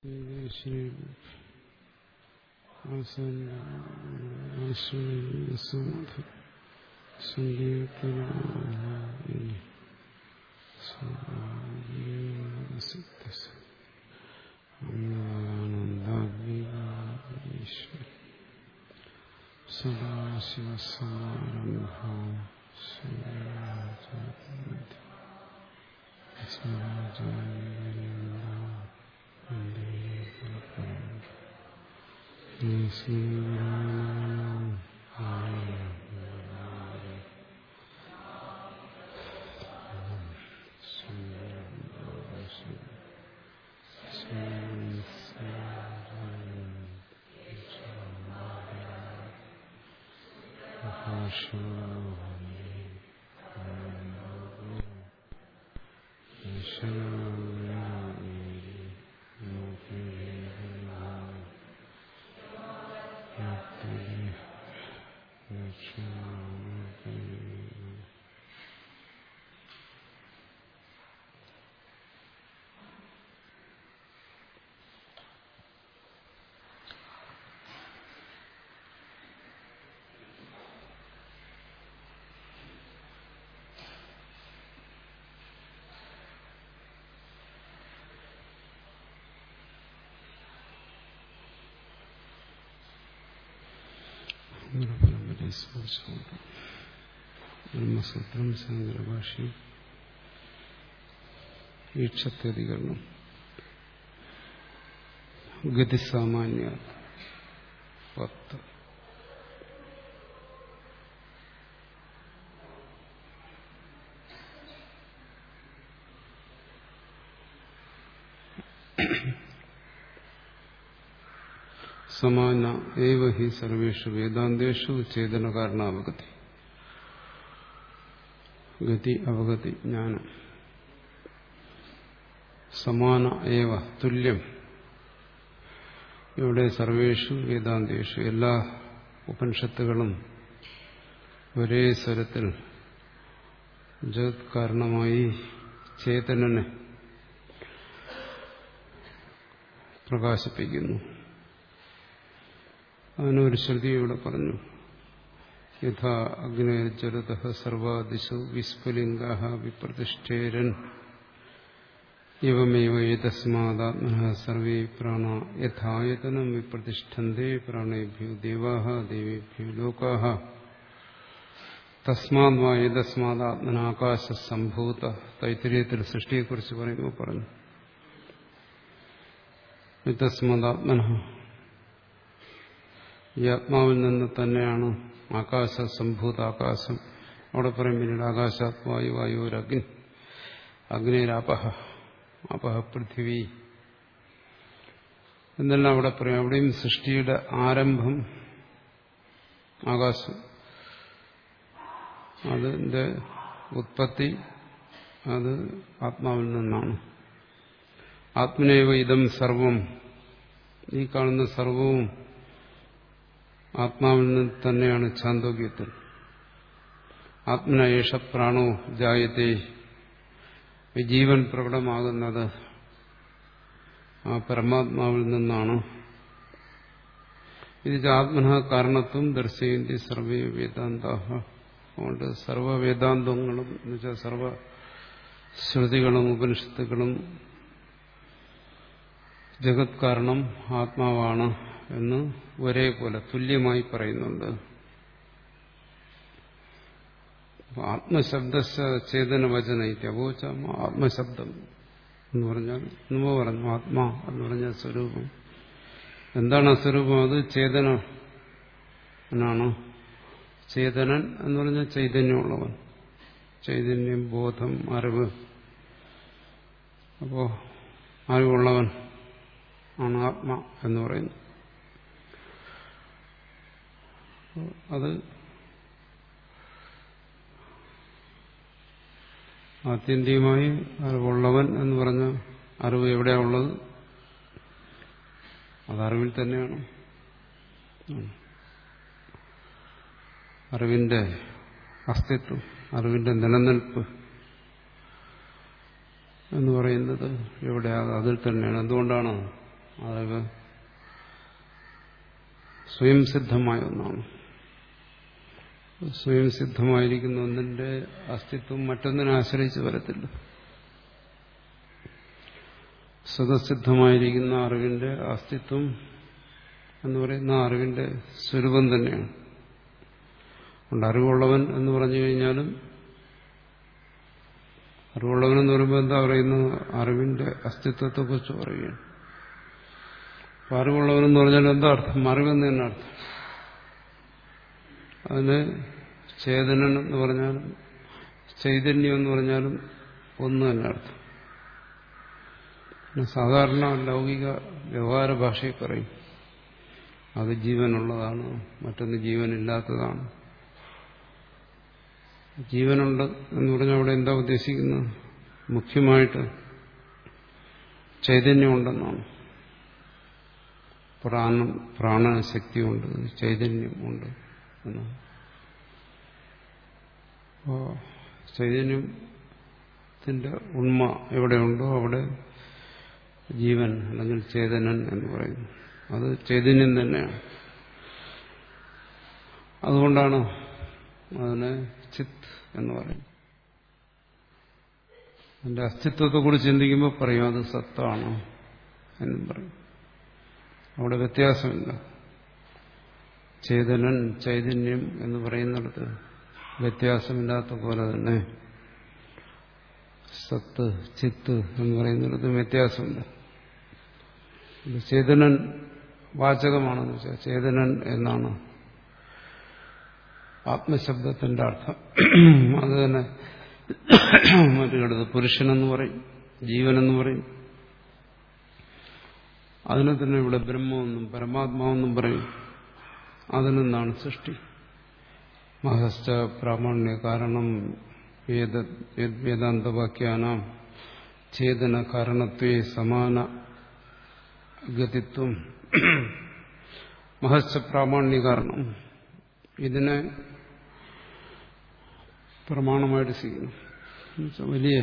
ശ്രീ ബ്രഹ്മസൂത്രം ശങ്കരഭാഷ്യം ഈക്ഷത്യധികരണം ഗതിസാമാന്യ പത്ത് സമാന ഏവ ഹി സർവേഷു വേദാന്തേഷു ചേതന കാരണാവഗതി ഗതി അവഗതി ജ്ഞാനം സമാന ഏവ തുല്യം ഇവിടെ സർവേഷു വേദാന്തേഷു എല്ലാ ഉപനിഷത്തുകളും ഒരേ സ്വരത്തിൽ ജഗത് കാരണമായി ചേതനനെ പ്രകാശിപ്പിക്കുന്നു അതിനൊരു ശ്രുതി ഇവിടെ പറഞ്ഞു യഥാ അഗ്നേർജരത സർവാദിശു വിസ്ഫുലിംഗ വിപ്രതിഷ്ഠേരൻ ഇവമേവ ഏതസ്മാത്മന സർവേ പ്രാണ യഥായതനം വിപ്രതിഷ്ഠന്തെ പ്രാണേഭ്യോ ദേവാ ദേവേഭ്യോ ലോകാ തസ്മാത് ഏതസ്മാത്മന ആകാശ സംഭൂത തൈത്തിരീയത്തിൽ സൃഷ്ടിയെക്കുറിച്ച് പറയുമ്പോൾ പറഞ്ഞു യതസ്മാത്മന ഈ ആത്മാവിൽ നിന്ന് തന്നെയാണ് ആകാശ സംഭൂത ആകാശം അവിടെ പറയും പിന്നീട് ആകാശാത്മായു വായുരഗ്നി അഗ്നിരപഹ അപഹ പൃഥിവി എന്നെല്ലാം അവിടെ പറയും അവിടെയും സൃഷ്ടിയുടെ ആരംഭം ആകാശം അതിന്റെ ഉത്പത്തി അത് ആത്മാവിൽ നിന്നാണ് ആത്മനേവ ഇതം സർവം ഈ കാണുന്ന സർവവും ആത്മാവിൽ നിന്ന് തന്നെയാണ് ഛാന്തോഗ്യത്തിൽ ആത്മനയേഷ പ്രാണോ ജായത്തെ ജീവൻ പ്രകടമാകുന്നത് ആ പരമാത്മാവിൽ നിന്നാണ് ഇത് ആത്മന കാരണത്വം ദർശയന്തി സർവേ വേദാന്ത അതുകൊണ്ട് സർവവേദാന്തങ്ങളും എന്നുവെച്ചാൽ സർവ ശ്രുതികളും ഉപനിഷത്തുകളും ജഗത് കാരണം ആത്മാവാണ് എന്ന് ഒരേപോലെ തുല്യമായി പറയുന്നുണ്ട് ആത്മശബ്ദ ചേതന വചന അപോച്ച ആത്മശബ്ദം എന്ന് പറഞ്ഞാൽ മുമ്പ് പറഞ്ഞു ആത്മാ എന്ന് പറഞ്ഞ സ്വരൂപം എന്താണ് ആ സ്വരൂപം അത് ചേതന എന്നാണ് ചേതനൻ എന്ന് പറഞ്ഞാൽ ചൈതന്യമുള്ളവൻ ചൈതന്യം ബോധം അറിവ് അപ്പോ അറിവുള്ളവൻ ആണ് ആത്മ എന്ന് പറയുന്നത് അത് ആത്യന്തികമായി അറിവുള്ളവൻ എന്ന് പറഞ്ഞ അറിവ് എവിടെയാണുള്ളത് അത് അറിവിൽ തന്നെയാണ് അറിവിന്റെ അസ്തിത്വം അറിവിന്റെ നിലനിൽപ്പ് എന്ന് പറയുന്നത് എവിടെയാ അതിൽ തന്നെയാണ് എന്തുകൊണ്ടാണ് അറിവ് സ്വയം സിദ്ധമായ ഒന്നാണ് സ്വയം സിദ്ധമായിരിക്കുന്ന ഒന്നിന്റെ അസ്തിത്വം മറ്റൊന്നിനെ ആശ്രയിച്ച് വരത്തില്ല സ്വതസിദ്ധമായിരിക്കുന്ന അറിവിന്റെ അസ്തിത്വം എന്ന് പറയുന്ന അറിവിന്റെ സ്വരൂപം തന്നെയാണ് അതുകൊണ്ട് അറിവുള്ളവൻ എന്ന് പറഞ്ഞു കഴിഞ്ഞാലും അറിവുള്ളവൻ എന്ന് പറയുമ്പോൾ എന്താ പറയുന്നത് അറിവിന്റെ അസ്തിത്വത്തെക്കുറിച്ച് പറയുകയാണ് അപ്പൊ അറിവുള്ളവൻ എന്ന് പറഞ്ഞാൽ എന്താ അർത്ഥം അറിവെന്ന് തന്നെ അർത്ഥം അതിന് ചേതനൻ എന്ന് പറഞ്ഞാലും ചൈതന്യം എന്ന് പറഞ്ഞാലും ഒന്ന് തന്നെ അർത്ഥം പിന്നെ സാധാരണ ലൗകിക വ്യവഹാര ഭാഷയിൽ പറയും അത് ജീവനുള്ളതാണ് മറ്റൊന്ന് ജീവനില്ലാത്തതാണ് ജീവനുണ്ട് എന്ന് പറഞ്ഞാൽ അവിടെ എന്താ ഉദ്ദേശിക്കുന്നത് മുഖ്യമായിട്ട് ചൈതന്യമുണ്ടെന്നാണ് പ്രാണ പ്രാണശക്തിയുണ്ട് ചൈതന്യമുണ്ട് എന്നാണ് അപ്പോ ചൈതന്യത്തിന്റെ ഉണ്മ എവിടെയുണ്ടോ അവിടെ ജീവൻ അല്ലെങ്കിൽ ചേതനൻ എന്ന് പറയുന്നു അത് ചൈതന്യം തന്നെയാണ് അതുകൊണ്ടാണ് അതിനെ ചിത്ത് എന്ന് പറയുന്നത് അതിന്റെ അസ്തിത്വത്തെക്കുറിച്ച് ചിന്തിക്കുമ്പോൾ പറയും അത് സത്താണ് എന്നും പറയും അവിടെ വ്യത്യാസമില്ല ചേതനൻ ചൈതന്യം എന്ന് പറയുന്നിടത്ത് വ്യത്യാസമില്ലാത്ത പോലെ തന്നെ സത്ത് ചിത്ത് എന്ന് പറയുന്നിടത്ത് വ്യത്യാസമില്ല ചേതനൻ വാചകമാണെന്ന് വെച്ചാൽ ചേതനൻ എന്നാണ് ആത്മശബ്ദത്തിന്റെ അർത്ഥം അത് തന്നെ മറ്റൊരിടത്ത് പുരുഷനെന്ന് പറയും ജീവനെന്ന് പറയും അതിനെ തന്നെ ഇവിടെ ബ്രഹ്മമെന്നും പരമാത്മാവെന്നും പറയും അതിൽ നിന്നാണ് സൃഷ്ടി മഹശ്ച പ്രാമാണ്യ കാരണം വേദാന്തവാക്യാനാം ചേതന കാരണത്വേ സമാന ഗതിത്വം മഹശ്ച പ്രാമാണ്യ കാരണം ഇതിനെ പ്രമാണമായിട്ട് സ്വീകരിക്കും വലിയ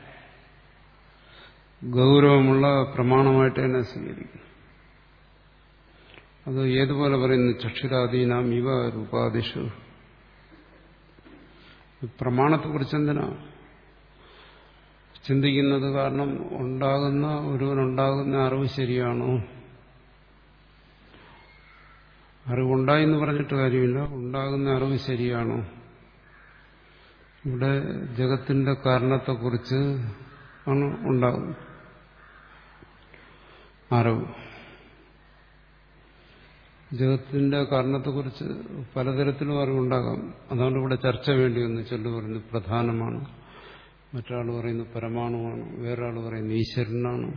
ഗൗരവമുള്ള പ്രമാണമായിട്ട് തന്നെ സ്വീകരിക്കും അത് ഏതുപോലെ പറയുന്നു ചക്ഷുരാദീനാം ഇവ രൂപാദിഷു പ്രമാണത്തെക്കുറിച്ച് എന്തിനാ ചിന്തിക്കുന്നത് കാരണം ഉണ്ടാകുന്ന ഒരുവനുണ്ടാകുന്ന അറിവ് ശരിയാണോ അറിവുണ്ടായി എന്ന് പറഞ്ഞിട്ട് കാര്യമില്ല ഉണ്ടാകുന്ന അറിവ് ശരിയാണോ ഇവിടെ ജഗത്തിന്റെ കാരണത്തെക്കുറിച്ച് ആണ് ഉണ്ടാകുന്നത് അറിവ് ജഗത്തിന്റെ കാരണത്തെക്കുറിച്ച് പലതരത്തിലും അറിവുണ്ടാകാം അതുകൊണ്ട് ഇവിടെ ചർച്ച വേണ്ടി വന്നു ചെല്ലു പറയുന്നു പ്രധാനമാണ് മറ്റൊരാൾ പറയുന്നു പരമാണുമാണ് വേറൊരാൾ പറയുന്നു ഈശ്വരനാണ്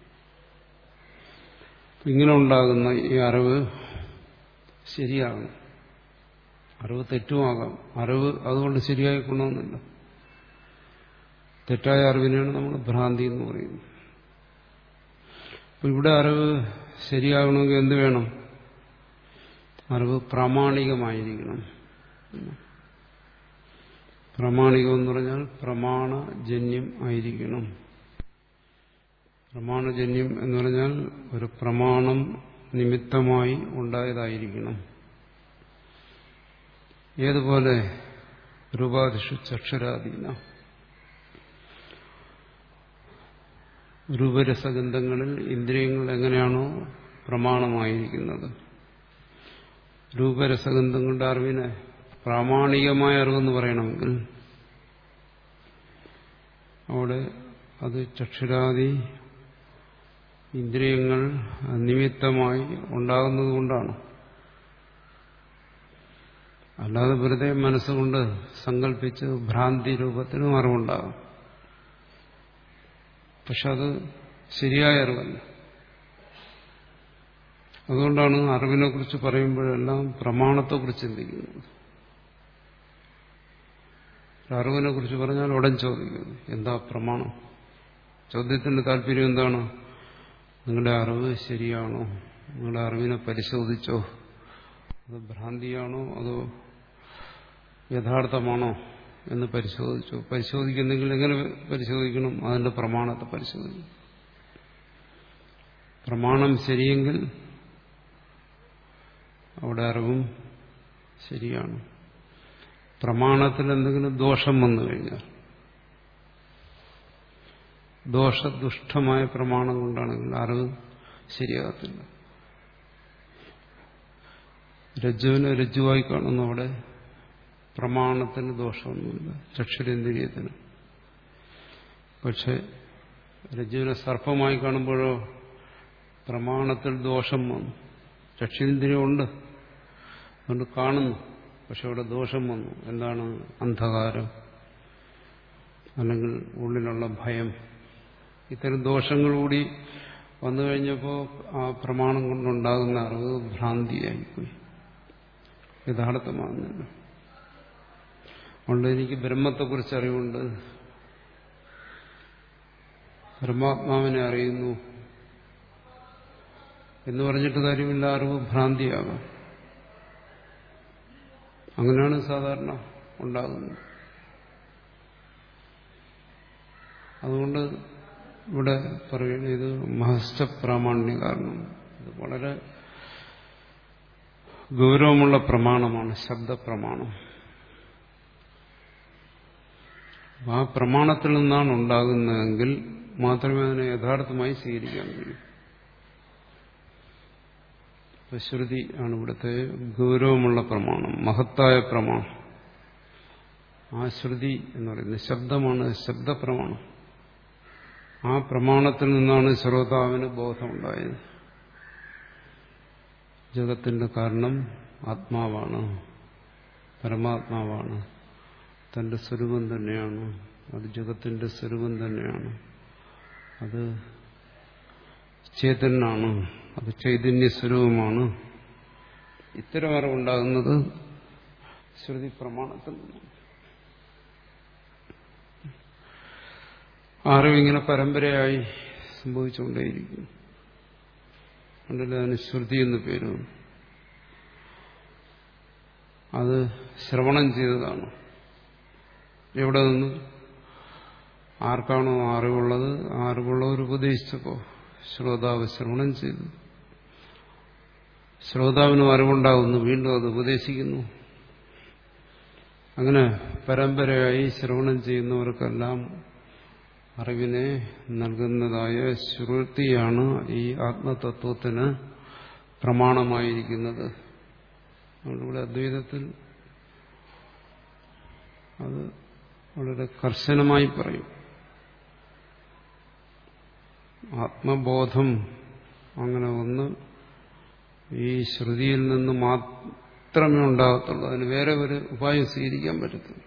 ഇങ്ങനെ ഉണ്ടാകുന്ന ഈ അറിവ് ശരിയാകണം അറിവ് തെറ്റുമാകാം അറിവ് അതുകൊണ്ട് ശരിയായിക്കൊള്ളണമെന്നില്ല തെറ്റായ അറിവിനെയാണ് നമ്മൾ ഭ്രാന്തി എന്ന് പറയുന്നത് അപ്പൊ ഇവിടെ അറിവ് ശരിയാകണമെങ്കിൽ എന്ത് വേണം അറിവ് പ്രാമാണികമായിരിക്കണം പ്രാമാണികം എന്ന് പറഞ്ഞാൽ പ്രമാണജന്യം ആയിരിക്കണം പ്രമാണജന്യം എന്ന് പറഞ്ഞാൽ ഒരു പ്രമാണം നിമിത്തമായി ഉണ്ടായതായിരിക്കണം ഏതുപോലെ രൂപാദിഷു ചക്ഷുരാദീന രൂപരസഗന്ധങ്ങളിൽ ഇന്ദ്രിയങ്ങൾ എങ്ങനെയാണോ പ്രമാണമായിരിക്കുന്നത് രൂപരസഗന്ധങ്ങളുടെ അറിവിനെ പ്രാമാണികമായ അറിവെന്ന് പറയണമെങ്കിൽ അവിടെ അത് ചക്ഷുരാദി ഇന്ദ്രിയങ്ങൾ നിമിത്തമായി ഉണ്ടാകുന്നത് കൊണ്ടാണ് അല്ലാതെ വെറുതെ മനസ്സുകൊണ്ട് സങ്കല്പിച്ച് ഭ്രാന്തി രൂപത്തിനും അറിവുണ്ടാകും പക്ഷെ അത് ശരിയായ അറിവല്ല അതുകൊണ്ടാണ് അറിവിനെ കുറിച്ച് പറയുമ്പോഴെല്ലാം പ്രമാണത്തെക്കുറിച്ച് ചിന്തിക്കുന്നത് അറിവിനെ കുറിച്ച് പറഞ്ഞാൽ ഉടൻ ചോദിക്കുന്നു എന്താ പ്രമാണം ചോദ്യത്തിന്റെ താല്പര്യം എന്താണ് നിങ്ങളുടെ അറിവ് ശരിയാണോ നിങ്ങളുടെ അറിവിനെ പരിശോധിച്ചോ അത് ഭ്രാന്തിയാണോ അതോ യഥാർത്ഥമാണോ എന്ന് പരിശോധിച്ചു പരിശോധിക്കുന്നെങ്കിൽ എങ്ങനെ പരിശോധിക്കണം അതിന്റെ പ്രമാണത്തെ പരിശോധിക്കും പ്രമാണം ശരിയെങ്കിൽ അവിടെ അറിവും ശരിയാണ് പ്രമാണത്തിൽ എന്തെങ്കിലും ദോഷം വന്നു കഴിഞ്ഞാൽ ദോഷദുഷ്ടമായ പ്രമാണം കൊണ്ടാണെങ്കിൽ അറിവ് ശരിയാകത്തില്ല രജ്ജുവിനെ രജ്ജുവായി കാണുന്നു അവിടെ പ്രമാണത്തിന് ദോഷമൊന്നുമില്ല ചക്ഷുരേന്ദ്രിയത്തിന് പക്ഷെ രജ്ജുവിനെ സർപ്പമായി കാണുമ്പോഴോ പ്രമാണത്തിൽ ദോഷം വന്നു ചക്ഷുരേന്ദ്രിയമുണ്ട് അതുകൊണ്ട് കാണുന്നു പക്ഷെ അവിടെ ദോഷം വന്നു എന്താണ് അന്ധകാരം അല്ലെങ്കിൽ ഉള്ളിലുള്ള ഭയം ഇത്തരം ദോഷങ്ങൾ കൂടി വന്നു കഴിഞ്ഞപ്പോൾ ആ പ്രമാണം കൊണ്ടുണ്ടാകുന്ന അറിവ് ഭ്രാന്തിയായിപ്പോയി യഥാർത്ഥമാകുന്നില്ല അതുകൊണ്ട് എനിക്ക് ബ്രഹ്മത്തെക്കുറിച്ച് അറിവുണ്ട് ബ്രഹ്മാത്മാവിനെ അറിയുന്നു എന്ന് പറഞ്ഞിട്ട് കാര്യമില്ല അറിവ് ഭ്രാന്തിയാകാം അങ്ങനെയാണ് സാധാരണ ഉണ്ടാകുന്നത് അതുകൊണ്ട് ഇവിടെ പറയുന്നത് ഇത് മഹസ്റ്റ പ്രാമാണ്യ കാരണം ഇത് വളരെ ഗൗരവമുള്ള പ്രമാണമാണ് ശബ്ദപ്രമാണം ആ പ്രമാണത്തിൽ നിന്നാണ് ഉണ്ടാകുന്നതെങ്കിൽ മാത്രമേ അതിനെ യഥാർത്ഥമായി സ്വീകരിക്കാൻ കഴിയൂ ശ്രുതി ആണ് ഇവിടുത്തെ ഗൗരവമുള്ള പ്രമാണം മഹത്തായ പ്രമാണം ആ ശ്രുതി എന്ന് പറയുന്നത് ശബ്ദമാണ് ശബ്ദപ്രമാണം ആ പ്രമാണത്തിൽ നിന്നാണ് ശ്രോതാവിന് ബോധമുണ്ടായത് ജഗത്തിന്റെ കാരണം ആത്മാവാണ് പരമാത്മാവാണ് തന്റെ സ്വരൂപം തന്നെയാണ് അത് ജഗത്തിന്റെ സ്വരൂപം തന്നെയാണ് അത് ചേതനാണ് അത് ചൈതന്യ സ്വരൂപമാണ് ഇത്തരം അറിവുണ്ടാകുന്നത് ശ്രുതി പ്രമാണത്തിൽ നിന്നാണ് അറിവിങ്ങനെ പരമ്പരയായി സംഭവിച്ചുകൊണ്ടേയിരിക്കും അതുകൊണ്ടല്ലേ അതിന് ശ്രുതി എന്ന് പേര് അത് ശ്രവണം ചെയ്തതാണ് എവിടെ നിന്ന് ആർക്കാണോ അറിവുള്ളത് ആ അറിവുള്ളവർ ഉപദേശിച്ചപ്പോ ശ്രോതാവ് ശ്രവണം ചെയ്തു ശ്രോതാവിനും അറിവുണ്ടാകുന്നു വീണ്ടും അത് ഉപദേശിക്കുന്നു അങ്ങനെ പരമ്പരയായി ശ്രവണം ചെയ്യുന്നവർക്കെല്ലാം അറിവിനെ നൽകുന്നതായ ശ്രുതിയാണ് ഈ ആത്മതത്വത്തിന് പ്രമാണമായിരിക്കുന്നത് അതുകൊണ്ട് അദ്വൈതത്തിൽ അത് വളരെ കർശനമായി പറയും ആത്മബോധം അങ്ങനെ ഒന്ന് ഈ ശ്രുതിയിൽ നിന്ന് മാത്രമേ ഉണ്ടാകത്തുള്ളൂ അതിന് വേറെ ഒരു ഉപായം സ്വീകരിക്കാൻ പറ്റത്തില്ല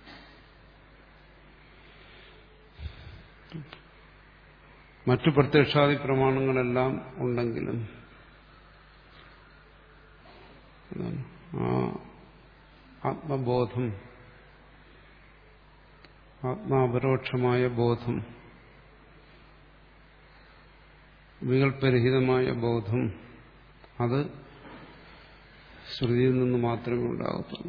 മറ്റു പ്രത്യക്ഷാദി പ്രമാണങ്ങളെല്ലാം ഉണ്ടെങ്കിലും ആ ആത്മബോധം ആത്മാപരോക്ഷമായ ബോധം വികല്പരഹിതമായ ബോധം അത് ശ്രുതിയിൽ നിന്ന് മാത്രമേ ഉണ്ടാകത്തുള്ളൂ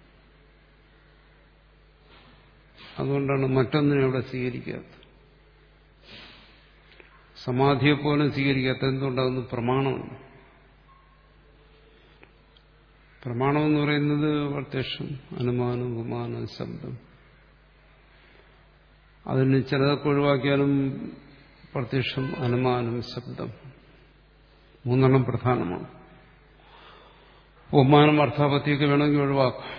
അതുകൊണ്ടാണ് മറ്റൊന്നിനെ അവിടെ സ്വീകരിക്കാത്തത് സമാധിയെപ്പോലും സ്വീകരിക്കാത്ത എന്തുകൊണ്ടാകുന്നു പ്രമാണമാണ് പ്രമാണം എന്ന് പറയുന്നത് പ്രത്യക്ഷം അനുമാനം ഉപമാനം ശബ്ദം അതിന് ചിലതൊക്കെ ഒഴിവാക്കിയാലും പ്രത്യക്ഷം അനുമാനം ശബ്ദം മൂന്നെണ്ണം പ്രധാനമാണ് ഉപമാനം അർത്ഥാപത്തിയൊക്കെ വേണമെങ്കിൽ ഒഴിവാക്കാം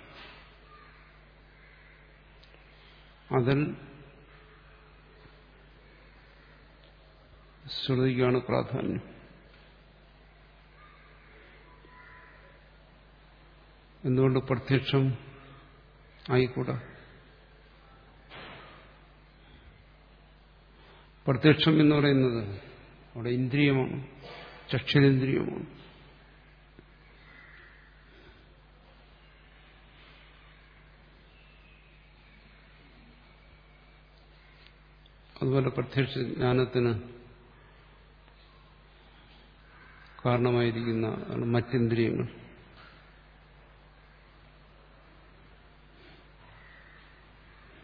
അതിൽ ശ്രുതിക്കാണ് പ്രാധാന്യം എന്തുകൊണ്ട് പ്രത്യക്ഷം ആയിക്കൂടാ പ്രത്യക്ഷം എന്ന് പറയുന്നത് അവിടെ ഇന്ദ്രിയമാണ് ചക്ഷുരേന്ദ്രിയമാണ് അതുപോലെ പ്രത്യക്ഷ ജ്ഞാനത്തിന് കാരണമായിരിക്കുന്ന മറ്റിന്ദ്രിയങ്ങൾ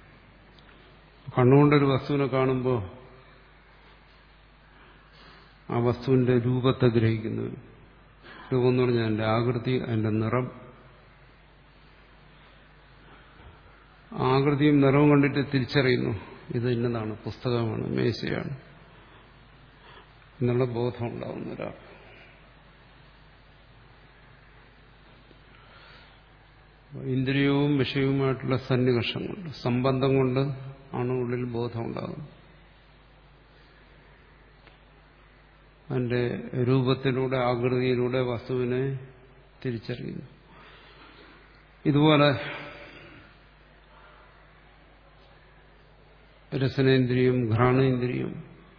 കണ്ണുകൊണ്ടൊരു വസ്തുവിനെ കാണുമ്പോൾ ആ വസ്തുവിന്റെ രൂപത്തെ ഗ്രഹിക്കുന്നു രൂപം എന്ന് പറഞ്ഞാൽ അതിന്റെ ആകൃതി അതിന്റെ നിറം ആകൃതിയും നിറവും കണ്ടിട്ട് തിരിച്ചറിയുന്നു ഇത് ഇന്നതാണ് പുസ്തകമാണ് മേശയാണ് എന്നുള്ള ബോധം ഉണ്ടാവുന്ന ഒരാൾ ഇന്ദ്രിയവും വിഷയവുമായിട്ടുള്ള സന്നികർഷം കൊണ്ട് സംബന്ധം കൊണ്ട് ആണ് ഉള്ളിൽ ബോധം ഉണ്ടാകുന്നത് അതിന്റെ രൂപത്തിലൂടെ ആകൃതിയിലൂടെ വസ്തുവിനെ തിരിച്ചറിയുന്നു ഇതുപോലെ രസനേന്ദ്രിയം ഘ്രാണേന്ദ്രിയം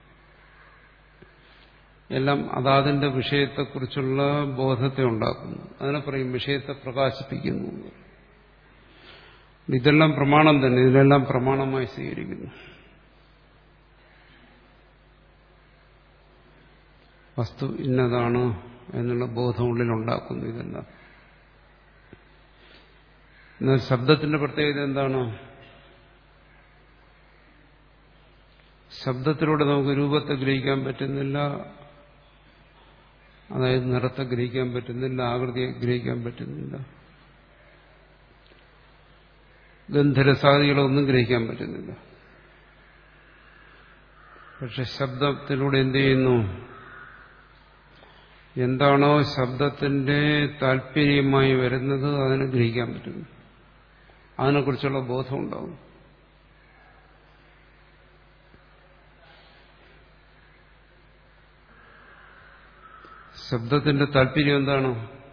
എല്ലാം അതാതിന്റെ വിഷയത്തെക്കുറിച്ചുള്ള ബോധത്തെ ഉണ്ടാക്കുന്നു അതിനെ പറയും വിഷയത്തെ പ്രകാശിപ്പിക്കുന്നു ഇതെല്ലാം പ്രമാണം തന്നെ ഇതിലെല്ലാം പ്രമാണമായി സ്വീകരിക്കുന്നു വസ്തു ഇന്നതാണ് എന്നുള്ള ബോധം ഉള്ളിലുണ്ടാക്കുന്നു ഇതെല്ലാം എന്നാൽ ശബ്ദത്തിന്റെ പ്രത്യേകത എന്താണ് ശബ്ദത്തിലൂടെ നമുക്ക് രൂപത്തെ ഗ്രഹിക്കാൻ പറ്റുന്നില്ല അതായത് നിറത്തെ ഗ്രഹിക്കാൻ പറ്റുന്നില്ല ആകൃതിയെ ഗ്രഹിക്കാൻ പറ്റുന്നില്ല ഗന്ധരസാദികളൊന്നും ഗ്രഹിക്കാൻ പറ്റുന്നില്ല പക്ഷെ ശബ്ദത്തിലൂടെ എന്ത് ചെയ്യുന്നു എന്താണോ ശബ്ദത്തിന്റെ താല്പര്യമായി വരുന്നത് അതിനെ ഗ്രഹിക്കാൻ പറ്റുന്നു അതിനെക്കുറിച്ചുള്ള ബോധം ഉണ്ടാവും ശബ്ദത്തിന്റെ താല്പര്യം എന്താണ്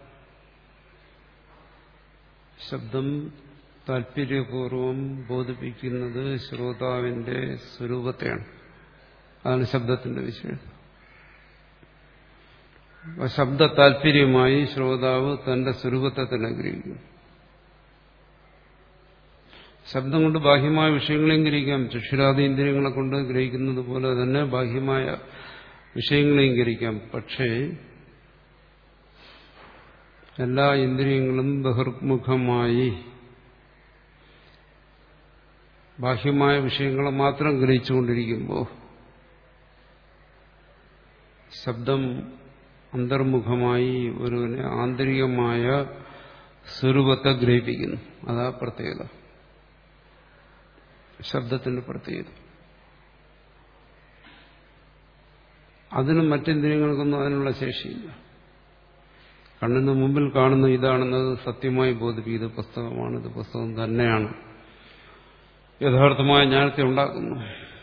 ശബ്ദം താല്പര്യപൂർവം ബോധിപ്പിക്കുന്നത് ശ്രോതാവിന്റെ സ്വരൂപത്തെയാണ് അതാണ് ശബ്ദത്തിന്റെ വിഷയം ശബ്ദ താല്പര്യമായി ശ്രോതാവ് തന്റെ സ്വരൂപത്തെ തന്നെ ഗ്രഹിക്കും ശബ്ദം കൊണ്ട് ബാഹ്യമായ വിഷയങ്ങളെയും ഗ്രഹിക്കാം ചക്ഷുരാതീന്ദ്രിയങ്ങളെ കൊണ്ട് ഗ്രഹിക്കുന്നത് പോലെ തന്നെ ബാഹ്യമായ വിഷയങ്ങളെയും ഗ്രഹിക്കാം പക്ഷേ എല്ലാ ഇന്ദ്രിയങ്ങളും ബഹിർമുഖമായി ബാഹ്യമായ വിഷയങ്ങളെ മാത്രം ഗ്രഹിച്ചുകൊണ്ടിരിക്കുമ്പോൾ ശബ്ദം അന്തർമുഖമായി ഒരുവിനെ ആന്തരികമായ സ്വരൂപത്തെ ഗ്രഹിപ്പിക്കുന്നു അതാ പ്രത്യേകത ശബ്ദത്തിന്റെ പ്രത്യേകത അതിനും മറ്റിന്ദ്രിയങ്ങൾക്കൊന്നും അതിനുള്ള ശേഷിയില്ല കണ്ണിന് മുമ്പിൽ കാണുന്ന ഇതാണെന്നത് സത്യമായി ബോധിപ്പിക്കും ഇത് പുസ്തകമാണ് ഇത് പുസ്തകം തന്നെയാണ് യഥാർത്ഥമായ ജ്ഞാനത്തെ ഉണ്ടാക്കുന്നു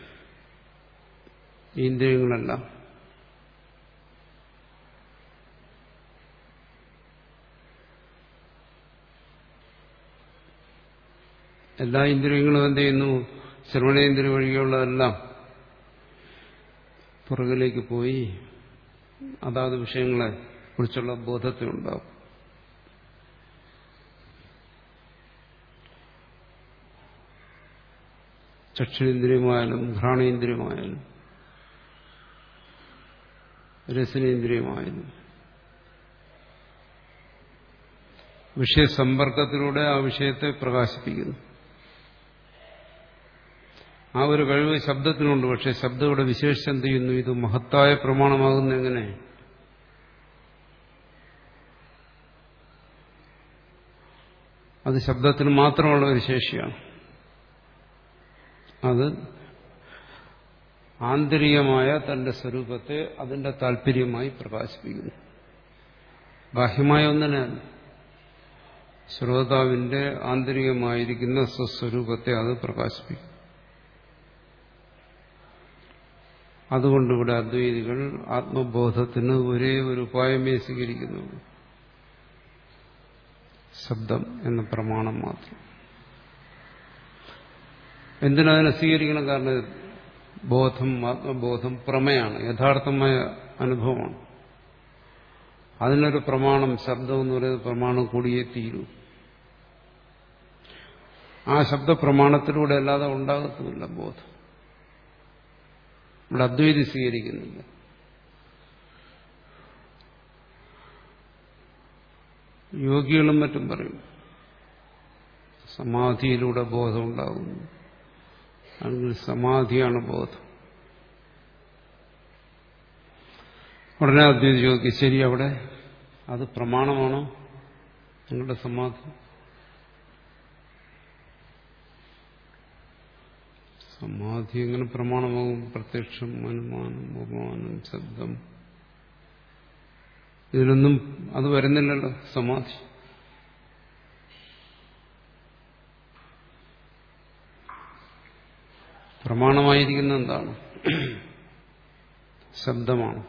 ഈ ഇന്ദ്രിയങ്ങളെല്ലാം എല്ലാ ഇന്ദ്രിയങ്ങളും എന്ത് ചെയ്യുന്നു ശ്രവണേന്ദ്രിയ വഴിയുള്ളതെല്ലാം പുറകിലേക്ക് പോയി അതാത് വിഷയങ്ങളെ കുറിച്ചുള്ള ബോധത്തെ ഉണ്ടാവും ചക്ഷുരേന്ദ്രിയമായാലും ഘ്രാണേന്ദ്രിയമായാലും രസനേന്ദ്രിയമായാലും വിഷയസമ്പർക്കത്തിലൂടെ ആ വിഷയത്തെ പ്രകാശിപ്പിക്കുന്നു ആ ഒരു കഴിവ് ശബ്ദത്തിനുണ്ട് പക്ഷെ ശബ്ദം ഇവിടെ വിശേഷിച്ച് എന്ത് ചെയ്യുന്നു ഇത് മഹത്തായ പ്രമാണമാകുന്ന എങ്ങനെ അത് ശബ്ദത്തിന് മാത്രമുള്ള ഒരു ശേഷിയാണ് അത് ആന്തരികമായ തന്റെ സ്വരൂപത്തെ അതിന്റെ താല്പര്യമായി പ്രകാശിപ്പിക്കുന്നു ബാഹ്യമായ ഒന്നിനാണ് ശ്രോതാവിന്റെ ആന്തരികമായിരിക്കുന്ന സ്വസ്വരൂപത്തെ അത് പ്രകാശിപ്പിക്കും അതുകൊണ്ട് ഇവിടെ അദ്വൈതികൾ ആത്മബോധത്തിന് ഒരേ ഒരു ഉപായമേ സ്വീകരിക്കുന്നു ശബ്ദം എന്ന പ്രമാണം മാത്രം എന്തിനതിനെ സ്വീകരിക്കണം കാരണം ബോധം ആത്മബോധം പ്രമയാണ് യഥാർത്ഥമായ അനുഭവമാണ് അതിനൊരു പ്രമാണം ശബ്ദം എന്ന് പറയുന്നത് പ്രമാണം കൂടിയേ തീരൂ ആ ശബ്ദപ്രമാണത്തിലൂടെ അല്ലാതെ ഉണ്ടാകത്തുമില്ല ബോധം ഇവിടെ അദ്വൈതി സ്വീകരിക്കുന്നില്ല യോഗികളും മറ്റും പറയും സമാധിയിലൂടെ ബോധം ഉണ്ടാകുന്നു അല്ലെങ്കിൽ സമാധിയാണ് ബോധം ഉടനെ അദ്വൈതി ചോദിക്കും ശരി അവിടെ അത് പ്രമാണമാണോ നിങ്ങളുടെ സമാധി സമാധി എങ്ങനെ പ്രമാണമാകും പ്രത്യക്ഷം അനുമാനം ഉപമാനം ശബ്ദം ഇതിലൊന്നും അത് വരുന്നില്ലല്ലോ സമാധി പ്രമാണമായിരിക്കുന്ന എന്താണ് ശബ്ദമാണ്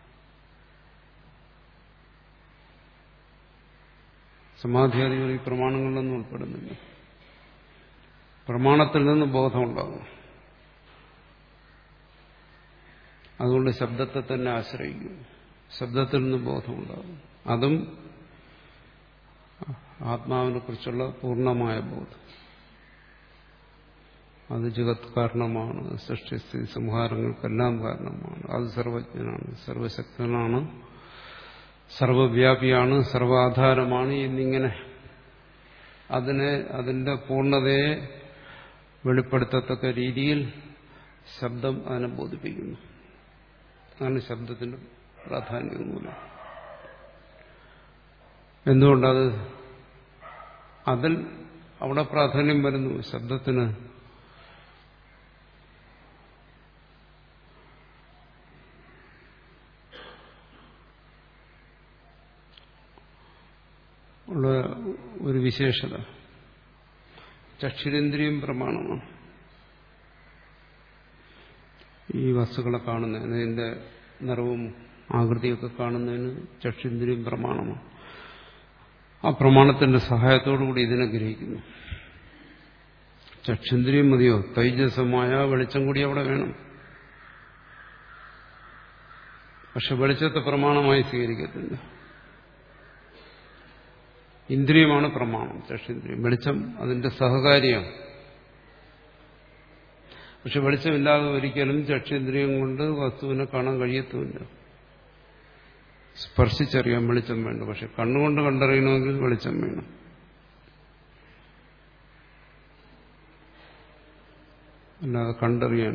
സമാധിയാദികൾ ഈ പ്രമാണങ്ങളിലൊന്നും ഉൾപ്പെടുന്നില്ല പ്രമാണത്തിൽ നിന്ന് ബോധമുണ്ടാകും അതുകൊണ്ട് ശബ്ദത്തെ തന്നെ ആശ്രയിക്കും ശബ്ദത്തിൽ നിന്ന് ബോധമുണ്ടാകും അതും ആത്മാവിനെ കുറിച്ചുള്ള പൂർണ്ണമായ ബോധം അത് ജഗത് കാരണമാണ് സൃഷ്ടിസ്ഥിതി സംഹാരങ്ങൾക്കെല്ലാം കാരണമാണ് അത് സർവജ്ഞനാണ് സർവശക്തനാണ് സർവവ്യാപിയാണ് സർവാധാരമാണ് എന്നിങ്ങനെ അതിനെ അതിന്റെ പൂർണ്ണതയെ വെളിപ്പെടുത്തത്തക്ക രീതിയിൽ ശബ്ദം അതിനെ ബോധിപ്പിക്കുന്നു അതാണ് ശബ്ദത്തിന്റെ പ്രാധാന്യം മൂലം എന്തുകൊണ്ടത് അതിൽ അവിടെ പ്രാധാന്യം വരുന്നു ശബ്ദത്തിന് ഉള്ള ഒരു വിശേഷത ചക്ഷുരേന്ദ്രിയം പ്രമാണമാണ് ഈ വസ്തുക്കളെ കാണുന്നതിന് ഇതിന്റെ നിറവും ആകൃതിയൊക്കെ കാണുന്നതിന് ചക്ഷുരേന്ദ്രിയം പ്രമാണമാണ് ആ പ്രമാണത്തിന്റെ സഹായത്തോടുകൂടി ഇതിനെ ഗ്രഹിക്കുന്നു ചക്ഷുന്ദ്രിയം മതിയോ തൈജസമായ വെളിച്ചം കൂടി അവിടെ വേണം പക്ഷെ വെളിച്ചത്തെ പ്രമാണമായി സ്വീകരിക്കത്തില്ല ഇന്ദ്രിയമാണ് പ്രമാണം ചക്ഷുന്ദ്രിയം വെളിച്ചം അതിന്റെ സഹകാരിയാണ് പക്ഷെ വെളിച്ചമില്ലാതെ ഒരിക്കലും ചക്ഷുന്ദ്രിയം കൊണ്ട് വസ്തുവിനെ കാണാൻ കഴിയത്തുമില്ല സ്പർശിച്ചറിയാൻ വെളിച്ചം വേണ്ട പക്ഷെ കണ്ണുകൊണ്ട് കണ്ടറിയണമെങ്കിൽ വെളിച്ചം വേണം അല്ലാതെ കണ്ടറിയാൻ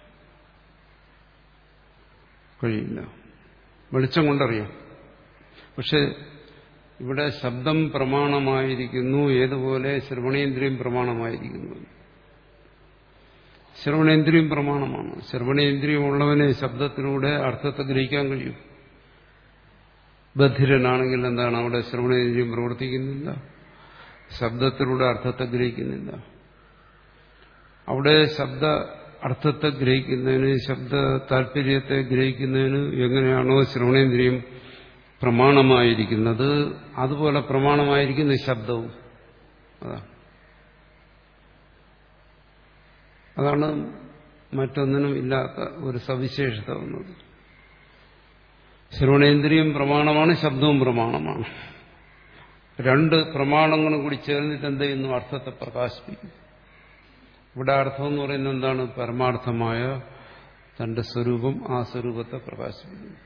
കഴിയില്ല വെളിച്ചം കൊണ്ടറിയാം പക്ഷെ ഇവിടെ ശബ്ദം പ്രമാണമായിരിക്കുന്നു ഏതുപോലെ ശ്രവണേന്ദ്രിയം പ്രമാണമായിരിക്കുന്നു ശ്രവണേന്ദ്രിയം പ്രമാണമാണ് ശ്രവണേന്ദ്രിയം ഉള്ളവന് ശബ്ദത്തിലൂടെ അർത്ഥത്തെ ഗ്രഹിക്കാൻ കഴിയും ബധിരനാണെങ്കിൽ എന്താണ് അവിടെ ശ്രവണേന്ദ്രിയം പ്രവർത്തിക്കുന്നില്ല ശബ്ദത്തിലൂടെ അർത്ഥത്തെ ഗ്രഹിക്കുന്നില്ല അവിടെ ശബ്ദ അർത്ഥത്തെ ഗ്രഹിക്കുന്നതിന് ശബ്ദ താല്പര്യത്തെ ഗ്രഹിക്കുന്നതിന് എങ്ങനെയാണോ ശ്രവണേന്ദ്രിയം പ്രമാണമായിരിക്കുന്നത് അതുപോലെ പ്രമാണമായിരിക്കുന്ന ശബ്ദവും അതാണ് അതാണ് മറ്റൊന്നിനും ഇല്ലാത്ത ഒരു സവിശേഷത വന്നത് ശ്രവണേന്ദ്രിയം പ്രമാണമാണ് ശബ്ദവും പ്രമാണമാണ് രണ്ട് പ്രമാണങ്ങളും കൂടി ചേർന്നിട്ട് എന്ത് ചെയ്യുന്നു അർത്ഥത്തെ പ്രകാശിപ്പിക്കും ഇവിടെ അർത്ഥം എന്ന് പറയുന്നത് എന്താണ് പരമാർത്ഥമായ തന്റെ സ്വരൂപം ആ സ്വരൂപത്തെ പ്രകാശിപ്പിക്കുന്നു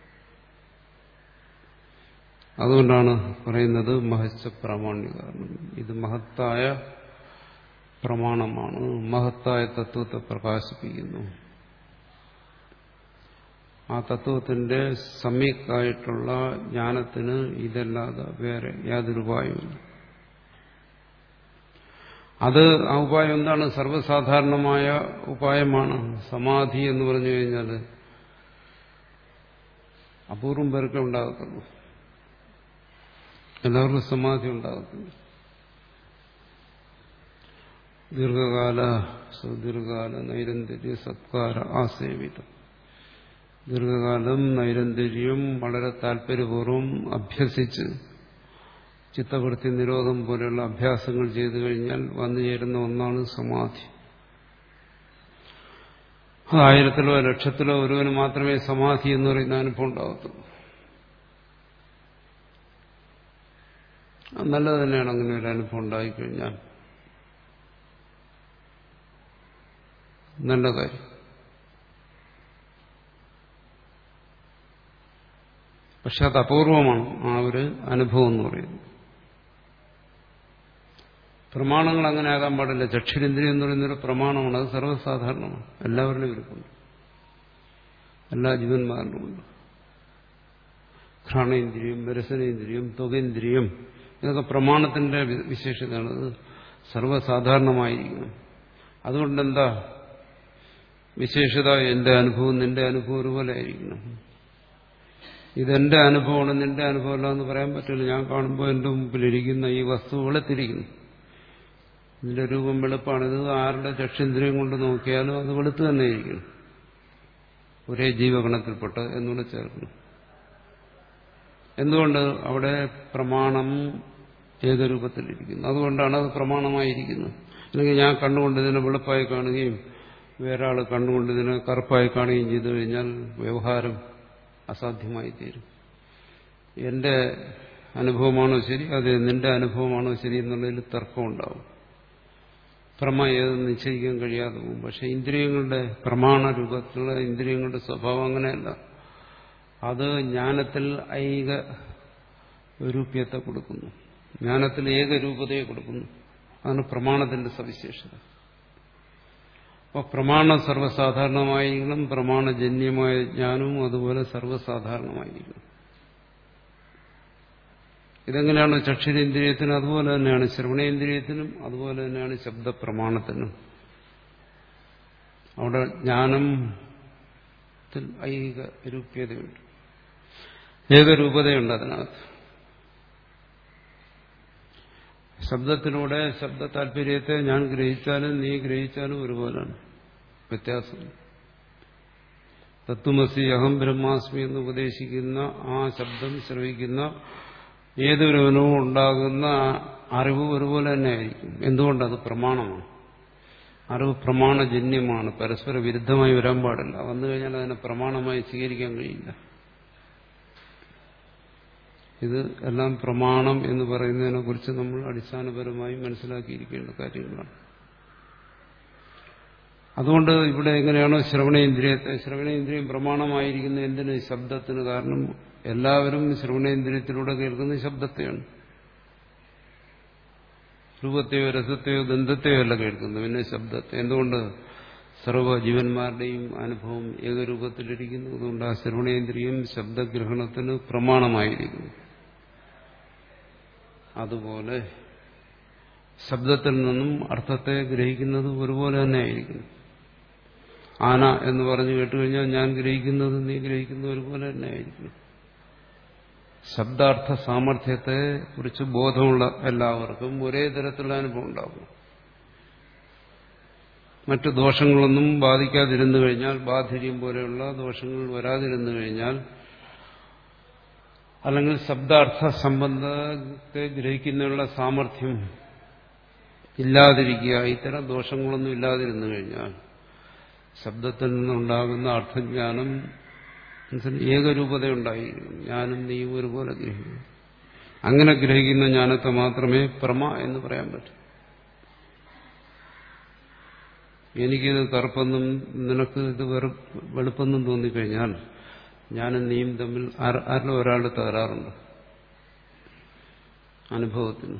അതുകൊണ്ടാണ് പറയുന്നത് മഹച്ച പ്രാമാണികാരണം ഇത് മഹത്തായ പ്രമാണമാണ് മഹത്തായ തത്വത്തെ പ്രകാശിപ്പിക്കുന്നു ആ തത്വത്തിന്റെ സമ്യക്കായിട്ടുള്ള ജ്ഞാനത്തിന് ഇതല്ലാതെ വേറെ യാതൊരു ഉപായവുമില്ല അത് ആ ഉപായം എന്താണ് സർവ്വസാധാരണമായ ഉപായമാണ് സമാധി എന്ന് പറഞ്ഞു കഴിഞ്ഞാൽ അപൂർവം പേർക്ക് ഉണ്ടാകത്തുള്ളൂ എല്ലാവർക്കും സമാധി ഉണ്ടാകത്തില്ല ദീർഘകാല സുദീർഘകാല നൈരന്തര്യ സത്കാര ആസേവിതം ദീർഘകാലം നൈരന്തര്യം വളരെ താല്പര്യപൂർവ്വം അഭ്യസിച്ച് ചിത്തവൃത്തി നിരോധം പോലെയുള്ള അഭ്യാസങ്ങൾ ചെയ്തു കഴിഞ്ഞാൽ വന്നു ചേരുന്ന ഒന്നാണ് സമാധി അത് ആയിരത്തിലോ ലക്ഷത്തിലോ ഒരുവന് മാത്രമേ സമാധി എന്ന് പറയുന്ന അനുഭവം ഉണ്ടാകത്തുള്ളൂ നല്ലത് തന്നെയാണ് അങ്ങനെ ഒരു അനുഭവം ഉണ്ടായിക്കഴിഞ്ഞാൽ നല്ല കാര്യം പക്ഷെ അത് അപൂർവമാണ് ആ ഒരു അനുഭവം എന്ന് പറയുന്നത് പ്രമാണങ്ങൾ അങ്ങനെ ആകാൻ പാടില്ല ചക്ഷുരേന്ദ്രിയം എന്ന് പറയുന്നൊരു പ്രമാണമാണ് അത് സർവ്വസാധാരണമാണ് എല്ലാവരിലും ഇരിപ്പുണ്ട് എല്ലാ ജീവന്മാരിലുമുണ്ട് ഘ്രാണേന്ദ്രിയം രസനേന്ദ്രിയം ത്വകേന്ദ്രിയം ഇതൊക്കെ പ്രമാണത്തിന്റെ വിശേഷതയാണ് അത് സർവ്വസാധാരണമായിരിക്കണം അതുകൊണ്ടെന്താ വിശേഷത എന്റെ അനുഭവം നിന്റെ അനുഭവം ഒരുപോലെ ആയിരിക്കണം ഇതെന്റെ അനുഭവമാണ് നിന്റെ അനുഭവമല്ല എന്ന് പറയാൻ പറ്റില്ല ഞാൻ കാണുമ്പോൾ എന്റെ മുമ്പിലിരിക്കുന്ന ഈ വസ്തു വെളുത്തിരിക്കുന്നു ഇതിന്റെ രൂപം വെളുപ്പാണ് ഇത് ആരുടെ ചക്ഷേന്ദ്രിയം കൊണ്ട് നോക്കിയാലും അത് വെളുത്ത് തന്നെ ഇരിക്കണം ഒരേ ജീവഗണത്തിൽപ്പെട്ട എന്നുകൂടെ ചേർക്കണം എന്തുകൊണ്ട് അവിടെ പ്രമാണം ഏകരൂപത്തിലിരിക്കുന്നു അതുകൊണ്ടാണ് അത് പ്രമാണമായിരിക്കുന്നത് അല്ലെങ്കിൽ ഞാൻ കണ്ണുകൊണ്ട് ഇതിനെ വെളുപ്പായി കാണുകയും വേറെ ആൾ കണ്ണുകൊണ്ട് ഇതിനെ കറുപ്പായി കാണുകയും ചെയ്തു കഴിഞ്ഞാൽ വ്യവഹാരം അസാധ്യമായി തീരും എന്റെ അനുഭവമാണോ ശരി അതെ നിന്റെ അനുഭവമാണോ ശരി എന്നുള്ളതിൽ തർക്കമുണ്ടാവും പ്രമ ഏതെന്ന് നിശ്ചയിക്കാൻ കഴിയാതെ പോകും പക്ഷെ ഇന്ദ്രിയങ്ങളുടെ പ്രമാണ രൂപത്തിലുള്ള ഇന്ദ്രിയങ്ങളുടെ സ്വഭാവം അങ്ങനെയല്ല അത് ജ്ഞാനത്തിൽ ഐക രൂപ്യത്തെ കൊടുക്കുന്നു ജ്ഞാനത്തിൽ ഏകരൂപതയെ കൊടുക്കുന്നു അതാണ് പ്രമാണത്തിന്റെ സവിശേഷത അപ്പോൾ പ്രമാണം സർവ്വസാധാരണമായിരിക്കണം പ്രമാണജന്യമായ ജ്ഞാനവും അതുപോലെ സർവ്വസാധാരണമായിരിക്കണം ഇതെങ്ങനെയാണ് ചക്ഷുരേന്ദ്രിയത്തിനും അതുപോലെ തന്നെയാണ് ശ്രവണേന്ദ്രിയത്തിനും അതുപോലെ തന്നെയാണ് ശബ്ദപ്രമാണത്തിനും അവിടെ ജ്ഞാനത്തിൽ ഐക രൂപ്യതയുണ്ട് ഏകരൂപതയുണ്ട് അതിനകത്ത് ശബ്ദത്തിലൂടെ ശബ്ദ താല്പര്യത്തെ ഞാൻ ഗ്രഹിച്ചാലും നീ ഗ്രഹിച്ചാലും ഒരുപോലാണ് വ്യത്യാസം തത്വമസി അഹം ബ്രഹ്മാസ്മി എന്ന് ഉപദേശിക്കുന്ന ആ ശബ്ദം ശ്രവിക്കുന്ന ഏതൊരുവനും ഉണ്ടാകുന്ന അറിവ് ഒരുപോലെ തന്നെ ആയിരിക്കും എന്തുകൊണ്ടത് പ്രമാണമാണ് അറിവ് പ്രമാണജന്യമാണ് പരസ്പര വിരുദ്ധമായി വരാൻ പാടില്ല വന്നു കഴിഞ്ഞാൽ അതിനെ പ്രമാണമായി സ്വീകരിക്കാൻ കഴിയില്ല ഇത് എല്ലാം പ്രമാണം എന്ന് പറയുന്നതിനെ കുറിച്ച് നമ്മൾ അടിസ്ഥാനപരമായി മനസ്സിലാക്കിയിരിക്കേണ്ട കാര്യങ്ങളാണ് അതുകൊണ്ട് ഇവിടെ എങ്ങനെയാണോ ശ്രവണേന്ദ്രിയത്തെ ശ്രവണേന്ദ്രിയം പ്രമാണമായിരിക്കുന്ന എന്തിന് ശബ്ദത്തിന് കാരണം എല്ലാവരും ശ്രവണേന്ദ്രിയത്തിലൂടെ കേൾക്കുന്ന ശബ്ദത്തെയാണ് രൂപത്തെയോ രസത്തെയോ ഗന്ധത്തെയോ അല്ല കേൾക്കുന്നത് പിന്നെ ശബ്ദത്തെ എന്തുകൊണ്ട് സർവ്വ ജീവന്മാരുടെയും അനുഭവം ഏകരൂപത്തിലിരിക്കുന്നു അതുകൊണ്ട് ആ ശ്രവണേന്ദ്രിയം ശബ്ദഗ്രഹണത്തിന് പ്രമാണമായിരിക്കുന്നു അതുപോലെ ശബ്ദത്തിൽ നിന്നും അർത്ഥത്തെ ഗ്രഹിക്കുന്നത് ഒരുപോലെ തന്നെ ആയിരിക്കുന്നു ആന എന്ന് പറഞ്ഞു കേട്ടുകഴിഞ്ഞാൽ ഞാൻ ഗ്രഹിക്കുന്നത് നീ ഗ്രഹിക്കുന്നത് ഒരുപോലെ തന്നെ ആയിരിക്കണം ശബ്ദാർത്ഥ സാമർഥ്യത്തെ കുറിച്ച് ബോധമുള്ള എല്ലാവർക്കും ഒരേ തരത്തിലുള്ള അനുഭവം ഉണ്ടാകും മറ്റു ദോഷങ്ങളൊന്നും ബാധിക്കാതിരുന്നു കഴിഞ്ഞാൽ ബാധിര്യം പോലെയുള്ള ദോഷങ്ങൾ വരാതിരുന്നു കഴിഞ്ഞാൽ അല്ലെങ്കിൽ ശബ്ദാർത്ഥ സംബന്ധത്തെ ഗ്രഹിക്കുന്നതിനുള്ള സാമർഥ്യം ഇല്ലാതിരിക്കുക ഇത്തരം ദോഷങ്ങളൊന്നും ഇല്ലാതിരുന്നു കഴിഞ്ഞാൽ ശബ്ദത്തിൽ നിന്നുണ്ടാകുന്ന അർത്ഥജ്ഞാനം ഏകരൂപതയുണ്ടായിരിക്കും ഞാനും നീയും ഒരുപോലെ ഗ്രഹിക്കും അങ്ങനെ ഗ്രഹിക്കുന്ന ജ്ഞാനത്തെ മാത്രമേ പ്രമ എന്ന് പറയാൻ പറ്റൂ എനിക്കിത് കറുപ്പെന്നും നിനക്ക് ഇത് വെളുപ്പെന്നും തോന്നിക്കഴിഞ്ഞാൽ ഞാനും നീയും തമ്മിൽ ആരിലും ഒരാളുടെ തകരാറുണ്ട് അനുഭവത്തിന്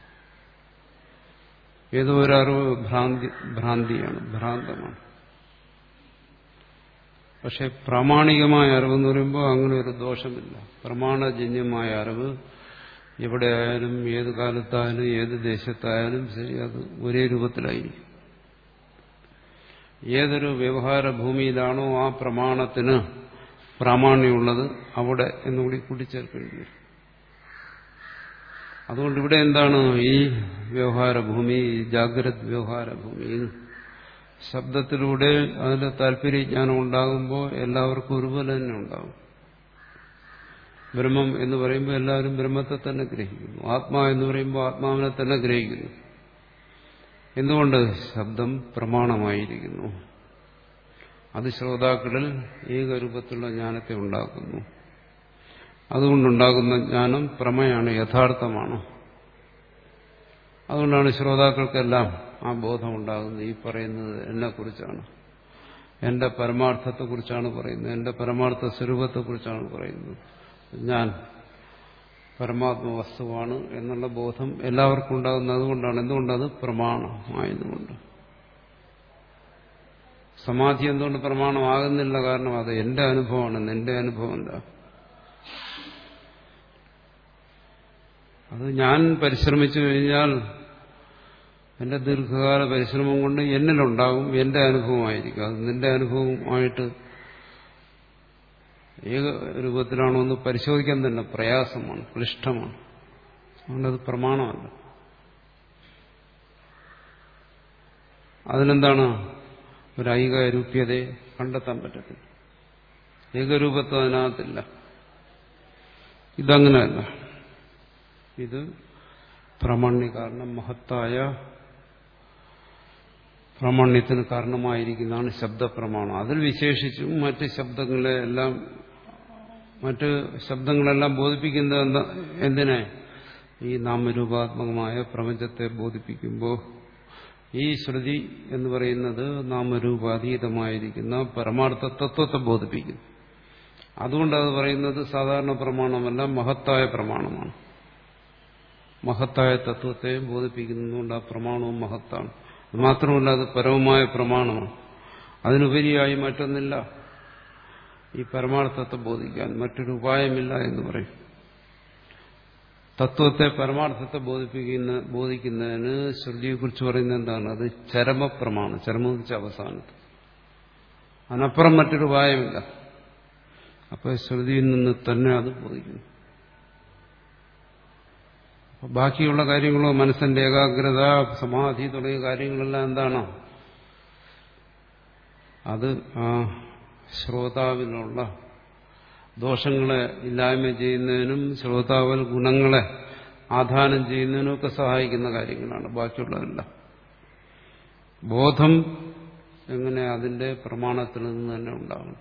ഏതോ ഒരറിവ് ഭ്രാന്തി ഭ്രാന്തിയാണ് ഭ്രാന്തമാണ് പക്ഷെ പ്രാമാണികമായ അറിവെന്ന് പറയുമ്പോൾ അങ്ങനെ ഒരു ദോഷമില്ല പ്രമാണജന്യമായ അറിവ് എവിടെയായാലും ഏത് കാലത്തായാലും ഏത് ദേശത്തായാലും ശരി അത് ഒരേ രൂപത്തിലായിരിക്കും ഏതൊരു വ്യവഹാര ഭൂമിയിലാണോ ആ പ്രമാണത്തിന് പ്രാമാണ്യമുള്ളത് അവിടെ എന്നുകൂടി കൂട്ടിച്ചേർക്കേണ്ടി വരും അതുകൊണ്ട് ഇവിടെ എന്താണ് ഈ വ്യവഹാര ഭൂമി ജാഗ്രത് വ്യവഹാര ഭൂമിയിൽ ശബ്ദത്തിലൂടെ അതിന്റെ താല്പര്യജ്ഞാനം ഉണ്ടാകുമ്പോൾ എല്ലാവർക്കും ഒരുപോലെ തന്നെ ഉണ്ടാകും ബ്രഹ്മം എന്ന് പറയുമ്പോൾ എല്ലാവരും ബ്രഹ്മത്തെ തന്നെ ഗ്രഹിക്കുന്നു ആത്മാ എന്ന് പറയുമ്പോൾ ആത്മാവിനെ തന്നെ ഗ്രഹിക്കുന്നു എന്തുകൊണ്ട് ശബ്ദം പ്രമാണമായിരിക്കുന്നു അത് ശ്രോതാക്കളിൽ ഏകരൂപത്തിലുള്ള ജ്ഞാനത്തെ ഉണ്ടാക്കുന്നു അതുകൊണ്ടുണ്ടാകുന്ന ജ്ഞാനം പ്രമയാണ് യഥാർത്ഥമാണ് അതുകൊണ്ടാണ് ശ്രോതാക്കൾക്കെല്ലാം ആ ബോധം ഉണ്ടാകുന്നത് ഈ പറയുന്നത് എന്നെക്കുറിച്ചാണ് എന്റെ പരമാർത്ഥത്തെക്കുറിച്ചാണ് പറയുന്നത് എന്റെ പരമാർത്ഥ സ്വരൂപത്തെക്കുറിച്ചാണ് പറയുന്നത് ഞാൻ പരമാത്മ വസ്തുവാണ് എന്നുള്ള ബോധം എല്ലാവർക്കും ഉണ്ടാകുന്നത് അതുകൊണ്ടാണ് എന്തുകൊണ്ടത് പ്രമാണമായതുകൊണ്ട് സമാധി എന്തുകൊണ്ട് പ്രമാണമാകുന്നില്ല കാരണം അത് എന്റെ അനുഭവമാണ് നിന്റെ അനുഭവമല്ല അത് ഞാൻ പരിശ്രമിച്ചു കഴിഞ്ഞാൽ എന്റെ ദീർഘകാല പരിശ്രമം കൊണ്ട് എന്നിലുണ്ടാകും എന്റെ അനുഭവമായിരിക്കും അത് നിന്റെ അനുഭവമായിട്ട് ഏക രൂപത്തിലാണോ എന്ന് പരിശോധിക്കാൻ തന്നെ പ്രയാസമാണ് ക്ലിഷ്ടമാണ് അതുകൊണ്ടത് പ്രമാണമല്ല അതിനെന്താണ് ഒരു ഐകരൂപ്യതയെ കണ്ടെത്താൻ പറ്റത്തില്ല ഏകരൂപത്വം അതിനകത്തില്ല ഇതങ്ങനെയല്ല ഇത് പ്രാമാണ്യ കാരണം മഹത്തായ പ്രാമാണ്യത്തിന് കാരണമായിരിക്കുന്നതാണ് ശബ്ദപ്രമാണം അതിൽ വിശേഷിച്ചും മറ്റ് ശബ്ദങ്ങളെ എല്ലാം മറ്റ് ശബ്ദങ്ങളെല്ലാം ബോധിപ്പിക്കുന്നത് എന്താ എന്തിനെ ഈ നാമരൂപാത്മകമായ പ്രപഞ്ചത്തെ ബോധിപ്പിക്കുമ്പോൾ ഈ ശ്രുതി എന്ന് പറയുന്നത് നാമരൂപാതീതമായിരിക്കുന്ന പരമാർത്ഥ തത്വത്തെ ബോധിപ്പിക്കുന്നു അതുകൊണ്ട് അത് പറയുന്നത് സാധാരണ പ്രമാണമല്ല മഹത്തായ പ്രമാണമാണ് മഹത്തായ തത്വത്തെ ബോധിപ്പിക്കുന്നതുകൊണ്ട് ആ പ്രമാണവും മഹത്താണ് മാത്രമല്ല അത് പരമമായ പ്രമാണമാണ് അതിനുപരിയായി മറ്റൊന്നില്ല ഈ പരമാർത്ഥത്തെ ബോധിക്കാൻ മറ്റൊരു ഉപായമില്ല എന്ന് പറയും തത്വത്തെ പരമാർത്ഥത്തെ ബോധിപ്പിക്കുന്ന ബോധിക്കുന്നതിന് ശ്രുതിയെക്കുറിച്ച് പറയുന്നത് എന്താണ് അത് ചരമപ്രമാണ് ചരമം വെച്ച അവസാനത്ത് അതിനപ്പുറം മറ്റൊരു ഉപായമില്ല അപ്പോൾ ശ്രുതിയിൽ നിന്ന് തന്നെ അത് ബോധിക്കുന്നു ബാക്കിയുള്ള കാര്യങ്ങളോ മനസ്സിന്റെ ഏകാഗ്രത സമാധി തുടങ്ങിയ കാര്യങ്ങളെല്ലാം എന്താണ് അത് ആ ശ്രോതാവിനുള്ള ദോഷങ്ങളെ ഇല്ലായ്മ ചെയ്യുന്നതിനും ശ്രോതാവൽ ഗുണങ്ങളെ ആധാനം ചെയ്യുന്നതിനും ഒക്കെ സഹായിക്കുന്ന കാര്യങ്ങളാണ് ബാക്കിയുള്ളതെല്ലാം ബോധം എങ്ങനെ അതിന്റെ പ്രമാണത്തിൽ നിന്ന് തന്നെ ഉണ്ടാകണം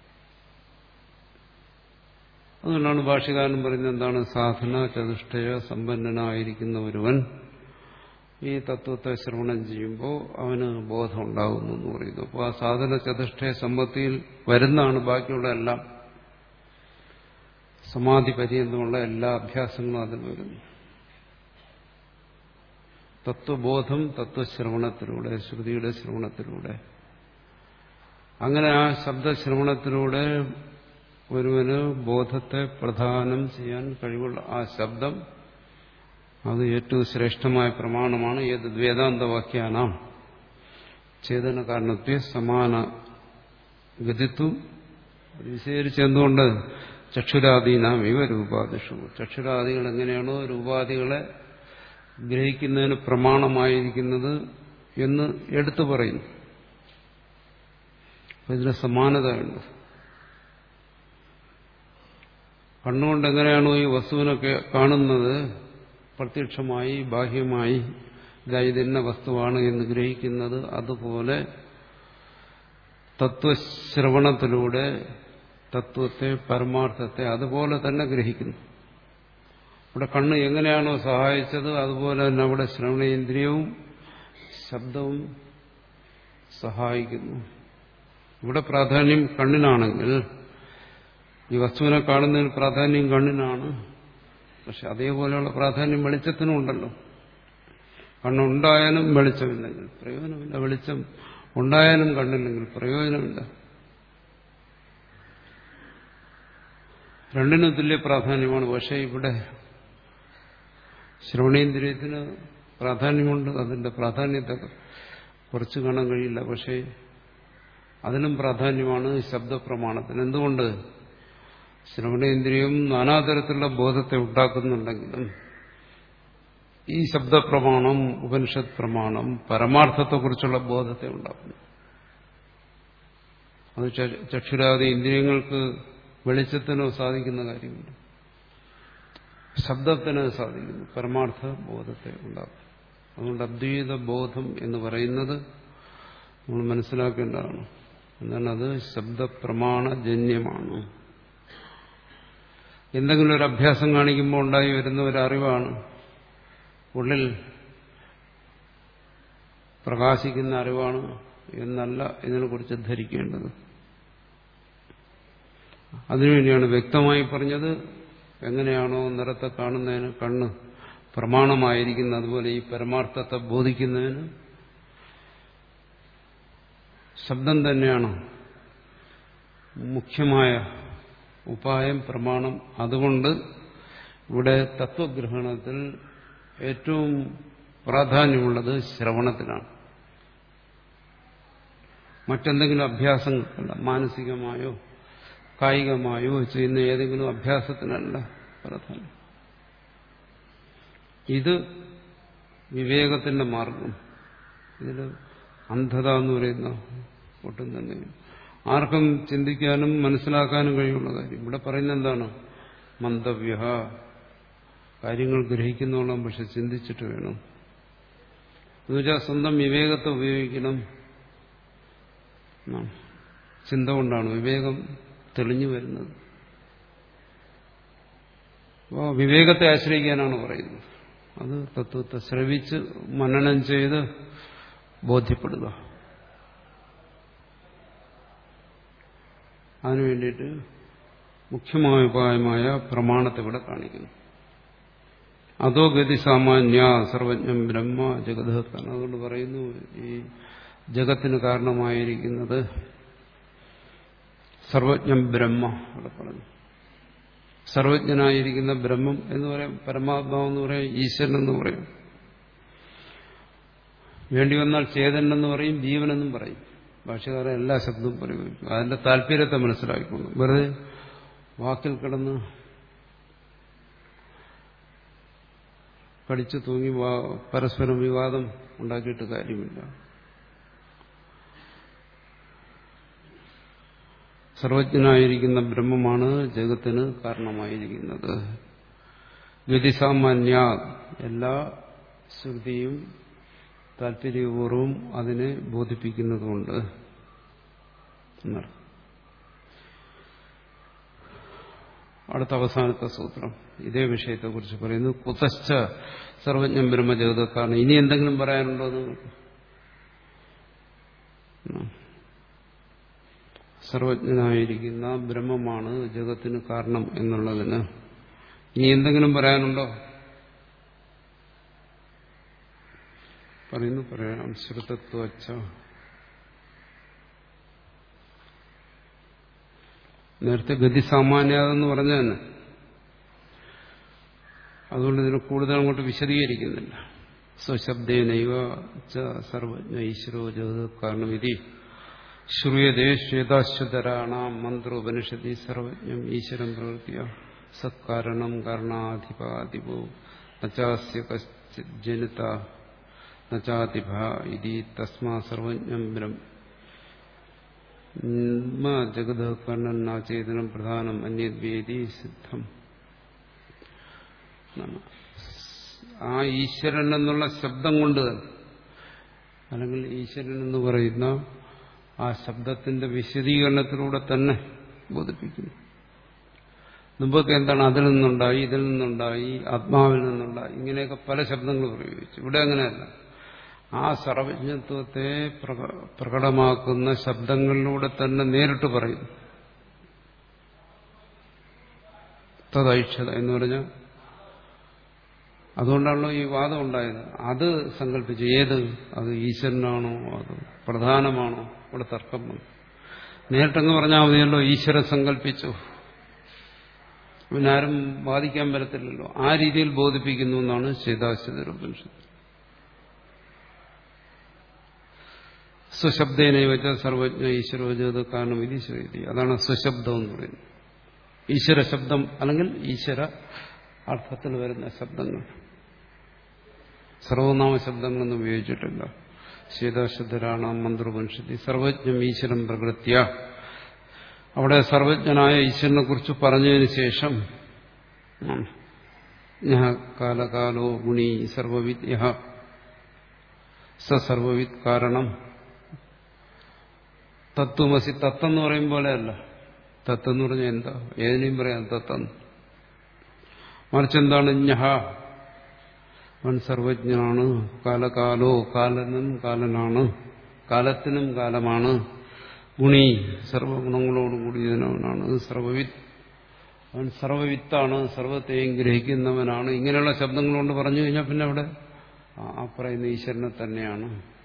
അതുകൊണ്ടാണ് ഭാഷകാരൻ പറയുന്നത് എന്താണ് സാധന ചതുഷ്ടയ സമ്പന്നനായിരിക്കുന്ന ഒരുവൻ ഈ തത്വത്തെ ശ്രവണം ചെയ്യുമ്പോൾ അവന് ബോധം ഉണ്ടാകുന്നു എന്ന് പറയുന്നു അപ്പോൾ ആ സാധന ചതുഷ്ടയ സമ്പത്തിയിൽ വരുന്നതാണ് ബാക്കിയുള്ള എല്ലാം സമാധി പര്യന്തമുള്ള എല്ലാ അഭ്യാസങ്ങളും അതിൽ വരുന്നു തത്വബോധം തത്വശ്രവണത്തിലൂടെ ശ്രുതിയുടെ ശ്രവണത്തിലൂടെ അങ്ങനെ ആ ശബ്ദശ്രവണത്തിലൂടെ ഒരുവന് ബോധത്തെ പ്രധാനം ചെയ്യാൻ കഴിവുള്ള ആ ശബ്ദം അത് ഏറ്റവും ശ്രേഷ്ഠമായ പ്രമാണമാണ് ഏത് വേദാന്തവാക്യാനാം ചേതന കാരണത്തെ സമാന ഗതിത്വം വിശേഷിച്ച് എന്തുകൊണ്ട് ചക്ഷുരാദീനാം ഇവ രൂപാദിഷു ചക്ഷുരാദികൾ എങ്ങനെയാണോ രൂപാദികളെ ഗ്രഹിക്കുന്നതിന് പ്രമാണമായിരിക്കുന്നത് എന്ന് എടുത്തു പറയുന്നു അപ്പൊ ഇതിന് സമാനതയുണ്ട് കണ്ണുകൊണ്ട് എങ്ങനെയാണോ ഈ വസ്തുവിനൊക്കെ കാണുന്നത് പ്രത്യക്ഷമായി ബാഹ്യമായി ഇതായതിന്ന വസ്തുവാണ് എന്ന് ഗ്രഹിക്കുന്നത് അതുപോലെ തത്വശ്രവണത്തിലൂടെ തത്വത്തെ പരമാർത്ഥത്തെ അതുപോലെ തന്നെ ഗ്രഹിക്കുന്നു ഇവിടെ കണ്ണ് എങ്ങനെയാണോ സഹായിച്ചത് അതുപോലെ തന്നെ അവിടെ ശ്രവണേന്ദ്രിയവും ശബ്ദവും സഹായിക്കുന്നു ഇവിടെ പ്രാധാന്യം കണ്ണിനാണെങ്കിൽ ഈ വസ്തുവിനെ കാണുന്നതിന് പ്രാധാന്യം കണ്ണിനാണ് പക്ഷെ അതേപോലെയുള്ള പ്രാധാന്യം വെളിച്ചത്തിനും ഉണ്ടല്ലോ കണ്ണുണ്ടായാലും വെളിച്ചമില്ലെങ്കിൽ പ്രയോജനമില്ല വെളിച്ചം ഉണ്ടായാലും കണ്ണില്ലെങ്കിൽ പ്രയോജനമില്ല രണ്ടിനും തുല്യ പ്രാധാന്യമാണ് പക്ഷേ ഇവിടെ ശ്രവണേന്ദ്രിയത്തിന് പ്രാധാന്യമുണ്ട് അതിന്റെ പ്രാധാന്യത്തെ കുറച്ച് കാണാൻ കഴിയില്ല പക്ഷേ അതിനും പ്രാധാന്യമാണ് ശബ്ദപ്രമാണത്തിന് എന്തുകൊണ്ട് ശ്രവണേന്ദ്രിയം നാനാതരത്തിലുള്ള ബോധത്തെ ഉണ്ടാക്കുന്നുണ്ടെങ്കിലും ഈ ശബ്ദപ്രമാണം ഉപനിഷത്ത് പ്രമാണം പരമാർത്ഥത്തെക്കുറിച്ചുള്ള ബോധത്തെ ഉണ്ടാക്കുന്നു അത് ചക്ഷുരാതി ഇന്ദ്രിയങ്ങൾക്ക് വെളിച്ചത്തിനോ സാധിക്കുന്ന കാര്യമുണ്ട് ശബ്ദത്തിന് സാധിക്കുന്നു പരമാർത്ഥ ബോധത്തെ ഉണ്ടാക്കും അതുകൊണ്ട് അദ്വൈത ബോധം എന്ന് പറയുന്നത് നമ്മൾ മനസ്സിലാക്കേണ്ടതാണ് എന്നാൽ അത് ശബ്ദപ്രമാണജന്യമാണ് എന്തെങ്കിലും ഒരു അഭ്യാസം കാണിക്കുമ്പോൾ ഉണ്ടായി വരുന്ന ഒരു അറിവാണ് ഉള്ളിൽ പ്രകാശിക്കുന്ന അറിവാണ് എന്നല്ല ഇതിനെക്കുറിച്ച് ധരിക്കേണ്ടത് അതിനുവേണ്ടിയാണ് വ്യക്തമായി പറഞ്ഞത് എങ്ങനെയാണോ നിറത്തെ കാണുന്നതിന് കണ്ണ് പ്രമാണമായിരിക്കുന്നത് അതുപോലെ ഈ പരമാർത്ഥത്തെ ബോധിക്കുന്നതിന് ശബ്ദം തന്നെയാണ് മുഖ്യമായ ഉപായം പ്രമാണം അതുകൊണ്ട് ഇവിടെ തത്വഗ്രഹണത്തിൽ ഏറ്റവും പ്രാധാന്യമുള്ളത് ശ്രവണത്തിലാണ് മറ്റെന്തെങ്കിലും അഭ്യാസങ്ങൾക്കല്ല മാനസികമായോ കായികമായോ ചെയ്യുന്ന ഏതെങ്കിലും അഭ്യാസത്തിനല്ല പ്രാധാന്യം ഇത് വിവേകത്തിന്റെ മാർഗം ഇതിൽ അന്ധത എന്ന് പറയുന്ന ഒട്ടും തന്നെ ആർക്കും ചിന്തിക്കാനും മനസ്സിലാക്കാനും കഴിയുള്ള കാര്യം ഇവിടെ പറയുന്നത് എന്താണ് മന്ദവ്യ കാര്യങ്ങൾ ഗ്രഹിക്കുന്നോളം പക്ഷെ ചിന്തിച്ചിട്ട് വേണം എന്നുവെച്ചാൽ സ്വന്തം വിവേകത്തെ ഉപയോഗിക്കണം എന്നാണ്. ചിന്ത കൊണ്ടാണ് വിവേകം തെളിഞ്ഞു വരുന്നത് അപ്പോൾ വിവേകത്തെ ആശ്രയിക്കാനാണ് പറയുന്നത് അത് തത്വത്തെ ശ്രവിച്ച് മനനം ചെയ്ത് ബോധ്യപ്പെടുക അതിനു വേണ്ടിയിട്ട് മുഖ്യമായ ഉപായമായ പ്രമാണത്തെ ഇവിടെ കാണിക്കുന്നു അതോ ഗതി സാമാന്യ സർവജ്ഞം ബ്രഹ്മ ജഗതത്താണ് അതുകൊണ്ട് പറയുന്നു ഈ ജഗത്തിന് കാരണമായിരിക്കുന്നത് സർവജ്ഞം ബ്രഹ്മ അവിടെ പറഞ്ഞു സർവജ്ഞനായിരിക്കുന്ന ബ്രഹ്മം എന്ന് പറയാം പരമാത്മാവ് എന്ന് പറയാം ഈശ്വരൻ എന്ന് പറയും വേണ്ടി വന്നാൽ ചേതൻ എന്ന് പറയും ജീവനെന്നും പറയും ഭാഷകാരൻ എല്ലാ ശബ്ദവും പ്രയോഗിക്കും അതിന്റെ താല്പര്യത്തെ മനസ്സിലാക്കിക്കൊണ്ട് വെറുതെ വാക്കിൽ കിടന്ന് കടിച്ചു തൂങ്ങി വാ- പരസ്പരം വിവാദം ഉണ്ടാക്കിയിട്ട് കാര്യമില്ല സർവജ്ഞനായിരിക്കുന്ന ബ്രഹ്മമാണ് ജഗത്തിന് കാരണമായിരിക്കുന്നത് ഗതിസാമാന്യ എല്ലാ ശ്രുതിയും താല്പര്യപൂർവം അതിനെ ബോധിപ്പിക്കുന്നതുകൊണ്ട് എന്നർത്ഥം അടുത്ത അവസാനത്തെ സൂത്രം ഇതേ വിഷയത്തെക്കുറിച്ച് പറയുന്നു കുതശ്ച സർവജ്ഞം ബ്രഹ്മജഗതക്കാരൻ ഇനി എന്തെങ്കിലും പറയാനുണ്ടോ നിങ്ങൾക്ക് ഉം. സർവജ്ഞനായിരിക്കുന്ന ബ്രഹ്മമാണ് ജഗത്തിന് കാരണം എന്നുള്ളതിന് ഇനി എന്തെങ്കിലും പറയാനുണ്ടോ പറയുന്നു പറയാം ശ്രുതത്വച്ച നേരത്തെ ഗതി സാമാന്യതെന്ന് പറഞ്ഞ തന്നെ അതുകൊണ്ട് ഇതിന് കൂടുതൽ അങ്ങോട്ട് വിശദീകരിക്കുന്നില്ല സ്വശബ്ദേനൈവ ച സർവജ്ഞ ഈശ്വരോ ജഗത് കാരണം ഇതി ശ്രൂയതേ ശ്വേതാശ്വതരാണാം മന്ത്രോപനിഷത്തി സർവജ്ഞം ഈശ്വരം പ്രവൃത്തിയ സത്കാരണം കാരണാധിപാധിപോ നച്ചാസ്യ കശ്ചിത് ജനിത നച്ചാതിഭ ഇതി തസ്മാ സർവജ്ഞം ബ്രഹ്മ ജഗത കർണനാചേതനം പ്രധാനം അന്യദ്വേദി സിദ്ധം എന്നാണ്. ആ ഈശ്വരൻ എന്നുള്ള ശബ്ദം കൊണ്ട് തന്നെ അല്ലെങ്കിൽ ഈശ്വരൻ എന്ന് പറയുന്ന ആ ശബ്ദത്തിന്റെ വിശദീകരണത്തിലൂടെ തന്നെ ബോധിപ്പിക്കുന്നു മുമ്പൊക്കെ എന്താണ് അതിൽ നിന്നുണ്ടായി ഇതിൽ നിന്നുണ്ടായി ആത്മാവിൽ നിന്നുണ്ടായി ഇങ്ങനെയൊക്കെ പല ശബ്ദങ്ങൾ പ്രയോഗിച്ചു ഇവിടെ അങ്ങനെയല്ല ആ സർവജ്ഞത്വത്തെ പ്രക- പ്രകടമാക്കുന്ന ശബ്ദങ്ങളിലൂടെ തന്നെ നേരിട്ട് പറയും തദൈക്ഷത എന്ന് പറഞ്ഞാൽ അതുകൊണ്ടാണല്ലോ ഈ വാദം ഉണ്ടായത് അത് സങ്കല്പിച്ചു ഏത് അത് ഈശ്വരനാണോ അത് പ്രധാനമാണോ ഇവിടെ തർക്കം വന്നു നേരിട്ടങ്ങ് പറഞ്ഞാൽ മതിയല്ലോ ഈശ്വരൻ സങ്കല്പിച്ചു പിന്നെ ആരും വാദിക്കാൻ പറ്റത്തില്ലല്ലോ ആ രീതിയിൽ ബോധിപ്പിക്കുന്നു എന്നാണ് ശ്വേതാശ്വതരുപനിഷത്ത് സ്വശബ്ദേനെ വെച്ച സർവജ്ഞ ഈശ്വരോജത കാരണം ഇത് ശ്രീതി അതാണ് സ്വശബ്ദം എന്ന് പറയുന്നത് ഈശ്വര ശബ്ദം അല്ലെങ്കിൽ ഈശ്വര അർത്ഥത്തിൽ വരുന്ന ശബ്ദങ്ങൾ സർവനാമ ശബ്ദങ്ങളൊന്നും ഉപയോഗിച്ചിട്ടില്ല ശ്വേതാശുദ്ധരാണ് മന്ത്രോപനിഷത്തി സർവജ്ഞം ഈശ്വരം പ്രകൃത്യ അവിടെ സർവജ്ഞനായ ഈശ്വരനെ കുറിച്ച് പറഞ്ഞതിന് ശേഷം ഉം, യഹ കാലകാലോ ഗുണി സർവവിദ് യഹ സ സർവവിദ് കാരണം തത്വമസി തത്വം എന്ന് പറയും പോലെയല്ല തത്വം എന്ന് പറഞ്ഞാൽ എന്താ ഏതിനെയും പറയാം തത്വം മറിച്ച് എന്താണ് ഞഹ അവൻ സർവജ്ഞനാണ് കാലകാലോ കാലനും കാലനാണ് കാലത്തിനും കാലമാണ് ഗുണി സർവഗുണങ്ങളോട് കൂടിയവനാണ് സർവവിത്ത് അവൻ സർവവിത്താണ് സർവത്തെയും ഗ്രഹിക്കുന്നവനാണ് ഇങ്ങനെയുള്ള ശബ്ദങ്ങൾ കൊണ്ട് പറഞ്ഞു കഴിഞ്ഞാൽ പിന്നെ അവിടെ ആ- ആ പറയുന്ന ഈശ്വരനെ തന്നെയാണ്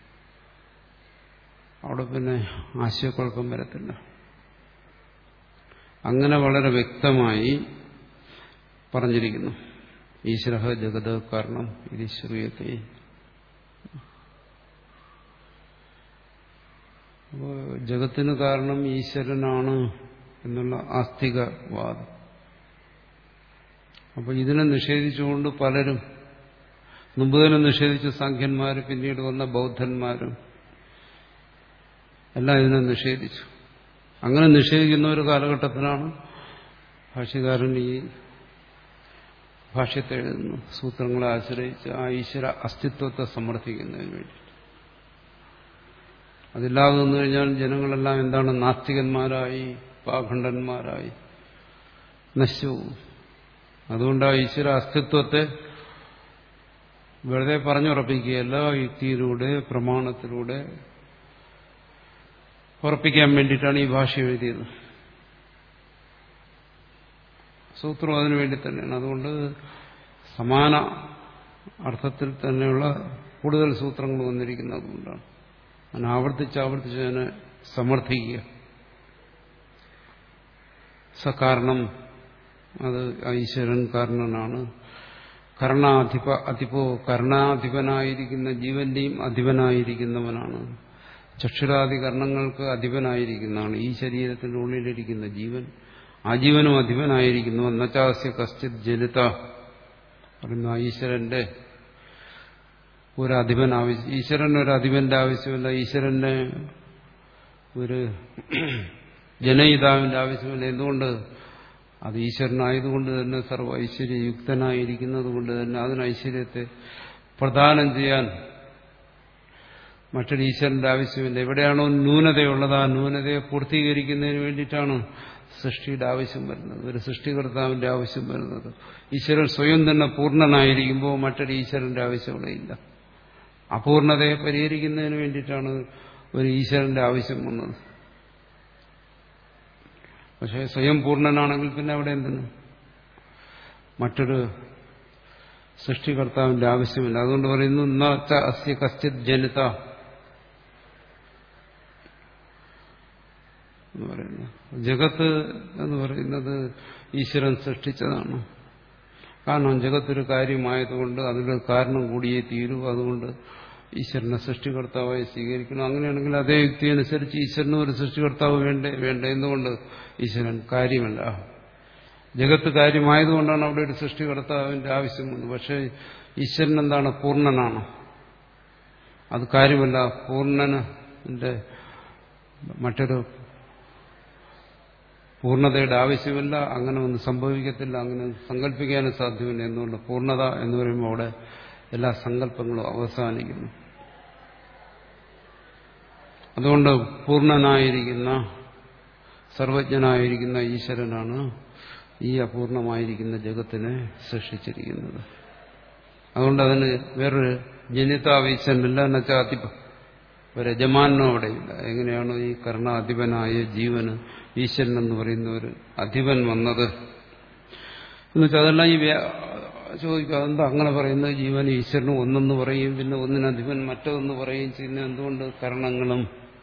അവിടെ പിന്നെ ആശയക്കുഴപ്പം വരത്തില്ല അങ്ങനെ വളരെ വ്യക്തമായി പറഞ്ഞിരിക്കുന്നു ഈശ്വര ജഗത് കാരണം ഇത് ശ്രൂയത്തെ അപ്പോൾ ജഗത്തിന് കാരണം ഈശ്വരനാണ് എന്നുള്ള ആസ്തികവാദം അപ്പോൾ ഇതിനെ നിഷേധിച്ചുകൊണ്ട് പലരും മുമ്പ് തന്നെ നിഷേധിച്ച സംഖ്യന്മാർ പിന്നീട് വന്ന ബൗദ്ധന്മാരും എല്ലാം ഇതിനെ നിഷേധിച്ചു അങ്ങനെ നിഷേധിക്കുന്ന ഒരു കാലഘട്ടത്തിലാണ് ഭാഷ്യകാരൻ ഈ ഭാഷ്യത്തെ എഴുതുന്നു സൂത്രങ്ങളെ ആശ്രയിച്ച് ആ ഈശ്വര അസ്തിത്വത്തെ സമർത്ഥിക്കുന്നതിന് വേണ്ടി അതില്ലാതെ വന്നു കഴിഞ്ഞാൽ ജനങ്ങളെല്ലാം എന്താണ് നാസ്തികന്മാരായി പാഖണ്ഡന്മാരായി നശിച്ചു അതുകൊണ്ട് ആ ഈശ്വര അസ്തിത്വത്തെ വെറുതെ പറഞ്ഞുറപ്പിക്കുകയല്ല യുക്തിയിലൂടെ പ്രമാണത്തിലൂടെ ഉറപ്പിക്കാൻ വേണ്ടിയിട്ടാണ് ഈ ഭാഷ എഴുതിയത് സൂത്രം അതിനു വേണ്ടി തന്നെയാണ് അതുകൊണ്ട് സമാന അർത്ഥത്തിൽ തന്നെയുള്ള കൂടുതൽ സൂത്രങ്ങൾ വന്നിരിക്കുന്നത് അതുകൊണ്ടാണ് ഞാൻ ആവർത്തിച്ച് ആവർത്തിച്ച് അതിനെ സമർത്ഥിക്കുക സകാരണം അത് ഈശ്വരൻ കാരണനാണ് കർണാധിപ അധിപോ കർണാധിപനായിരിക്കുന്ന ജീവന്റെയും അധിപനായിരിക്കുന്നവനാണ് ചക്ഷുരാദി കർണങ്ങൾക്ക് അധിപനായിരിക്കുന്നതാണ് ഈ ശരീരത്തിന്റെ ഉള്ളിലിരിക്കുന്ന ജീവൻ ആ ജീവനും അധിപനായിരിക്കുന്നു എന്നുവച്ചാസ്യ കശ്ചിത് ജനിത പറയുന്ന ഈശ്വരന്റെ ഒരു അധിപൻ ആവശ്യം ഈശ്വരന് ഒരു അധിപന്റെ ആവശ്യമില്ല ഈശ്വരന് ഒരു ജനയിതാവിന്റെ ആവശ്യമില്ല എന്തുകൊണ്ട് അത് ഈശ്വരനായതുകൊണ്ട് തന്നെ സർവ്വ ഐശ്വര്യയുക്തനായിരിക്കുന്നത് കൊണ്ട് തന്നെ അതിന് ഐശ്വര്യത്തെ പ്രദാനം ചെയ്യാൻ മറ്റൊരു ഈശ്വരന്റെ ആവശ്യമില്ല എവിടെയാണോ ന്യൂനതയുള്ളത് ആ ന്യൂനതയെ പൂർത്തീകരിക്കുന്നതിന് വേണ്ടിയിട്ടാണ് സൃഷ്ടിയുടെ ആവശ്യം വരുന്നത് ഒരു സൃഷ്ടികർത്താവിന്റെ ആവശ്യം വരുന്നത് ഈശ്വരൻ സ്വയം തന്നെ പൂർണ്ണനായിരിക്കുമ്പോൾ മറ്റൊരു ഈശ്വരന്റെ ആവശ്യമില്ല അപൂർണതയെ പരിഹരിക്കുന്നതിന് വേണ്ടിയിട്ടാണ് ഒരു ഈശ്വരന്റെ ആവശ്യം വന്നത് പക്ഷെ സ്വയം പൂർണ്ണനാണെങ്കിൽ പിന്നെ അവിടെ എന്തിനു മറ്റൊരു സൃഷ്ടികർത്താവിന്റെ ആവശ്യമില്ല അതുകൊണ്ട് പറയുന്നു നച്ച അസ്യ കശ്ചിത് ജനിത എന്ന് പറയുന്നത് ജഗത്ത് എന്ന് പറയുന്നത് ഈശ്വരൻ സൃഷ്ടിച്ചതാണ് കാരണം ജഗത്തൊരു കാര്യമായതുകൊണ്ട് അതിലൊരു കാരണം കൂടിയേ തീരൂ അതുകൊണ്ട് ഈശ്വരനെ സൃഷ്ടികർത്താവായി സ്വീകരിക്കണം അങ്ങനെയാണെങ്കിൽ അതേ യുക്തി അനുസരിച്ച് ഈശ്വരനും ഒരു സൃഷ്ടികർത്താവ് വേണ്ടേ വേണ്ട എന്തുകൊണ്ട് ഈശ്വരൻ കാര്യമല്ല ജഗത്ത് കാര്യമായതുകൊണ്ടാണ് അവിടെ ഒരു സൃഷ്ടികർത്താവിന്റെ ആവശ്യം വന്നത് പക്ഷേ ഈശ്വരൻ എന്താണ് പൂർണ്ണനാണ് അത് കാര്യമല്ല പൂർണ്ണന്റെ മറ്റൊരു പൂർണ്ണതയുടെ ആവശ്യമില്ല അങ്ങനെ ഒന്നും സംഭവിക്കത്തില്ല അങ്ങനെ സങ്കല്പിക്കാനും സാധ്യമല്ല എന്തുകൊണ്ട് പൂർണ്ണത എന്ന് പറയുമ്പോൾ അവിടെ എല്ലാ സങ്കല്പങ്ങളും അവസാനിക്കുന്നു അതുകൊണ്ട് പൂർണ്ണനായിരിക്കുന്ന സർവജ്ഞനായിരിക്കുന്ന ഈശ്വരനാണ് ഈ അപൂർണമായിരിക്കുന്ന ജഗത്തിനെ സൃഷ്ടിച്ചിരിക്കുന്നത് അതുകൊണ്ട് അതിന് വേറൊരു ജനിതാവീശനില്ല എന്നുവെച്ചാൽ അതി ഒരു യജമാനോ അവിടെയില്ല എങ്ങനെയാണ് ഈ കർണാധിപനായ ജീവന് ഈശ്വരൻ എന്ന് പറയുന്ന ഒരു അധിപൻ വന്നത് എന്നുവെച്ചാൽ അതെല്ലാം ഈ ചോദിക്കുക അതെന്താ അങ്ങനെ പറയുന്നത് ജീവൻ ഈശ്വരനും ഒന്നെന്ന് പറയും പിന്നെ ഒന്നിനധിപൻ മറ്റൊന്ന് പറയുകയും ചെയ്യുന്ന എന്തുകൊണ്ട് കരണങ്ങളും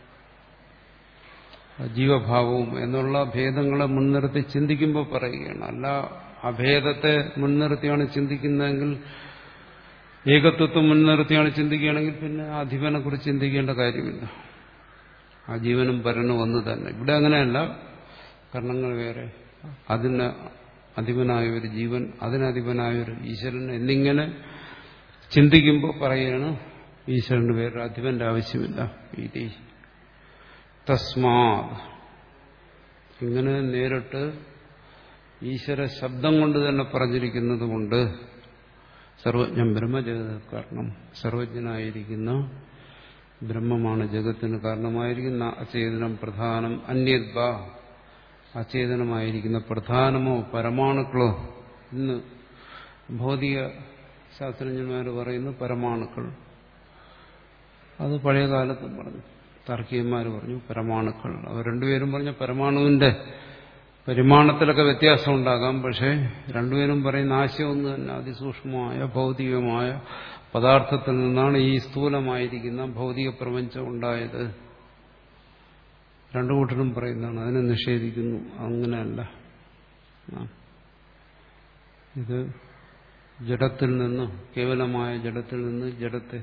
ജീവഭാവവും എന്നുള്ള ഭേദങ്ങളെ മുൻനിർത്തി ചിന്തിക്കുമ്പോൾ പറയുകയാണ് അല്ല അഭേദത്തെ മുൻനിർത്തിയാണ് ചിന്തിക്കുന്നതെങ്കിൽ ഏകത്വത്വം മുൻനിർത്തിയാണ് ചിന്തിക്കുകയാണെങ്കിൽ പിന്നെ അധിപനെ കുറിച്ച് ചിന്തിക്കേണ്ട കാര്യമില്ല ആ ജീവനും പരനും ഒന്ന് തന്നെ ഇവിടെ അങ്ങനെയല്ല കർണങ്ങൾ വേറെ അതിന് അധിപനായ ഒരു ജീവൻ അതിനധിപനായ ഒരു ഈശ്വരൻ എന്നിങ്ങനെ ചിന്തിക്കുമ്പോൾ പറയുകയാണ് ഈശ്വരന് വേറൊരു അധിപന്റെ ആവശ്യമില്ല ഈ തസ്മാ ഇങ്ങനെ നേരിട്ട് ഈശ്വര ശബ്ദം കൊണ്ട് തന്നെ പറഞ്ഞിരിക്കുന്നത് കൊണ്ട് സർവജ്ഞം ബ്രഹ്മജഗത് കാരണം സർവജ്ഞനായിരിക്കുന്ന ബ്രഹ്മമാണ് ജഗത്തിന് കാരണമായിരിക്കുന്ന അചേതനം പ്രധാനം അന്യദ്വ അചേതനമായിരിക്കുന്ന പ്രധാനമോ പരമാണുക്കളോ ഇന്ന് ഭൗതിക ശാസ്ത്രജ്ഞന്മാർ പറയുന്ന പരമാണുക്കൾ അത് പഴയ കാലത്തും പറഞ്ഞു താർക്കികന്മാർ പറഞ്ഞു പരമാണുക്കൾ അവർ രണ്ടുപേരും പറഞ്ഞ പരമാണുവിന്റെ പരിമാണത്തിലൊക്കെ വ്യത്യാസം ഉണ്ടാകാം പക്ഷേ രണ്ടുപേരും പറയുന്ന ആശയം ഒന്ന് തന്നെ അതിസൂക്ഷ്മമായ ഭൗതികമായ പദാർത്ഥത്തിൽ നിന്നാണ് ഈ സ്ഥൂലമായിരിക്കുന്ന ഭൗതിക പ്രപഞ്ചം ഉണ്ടായത് രണ്ടു കൂട്ടരും പറയുന്നതാണ് അതിനെ നിഷേധിക്കുന്നു അങ്ങനെയല്ല ഇത് ജഡത്തിൽ നിന്ന് കേവലമായ ജഡത്തിൽ നിന്ന് ജഡത്തെ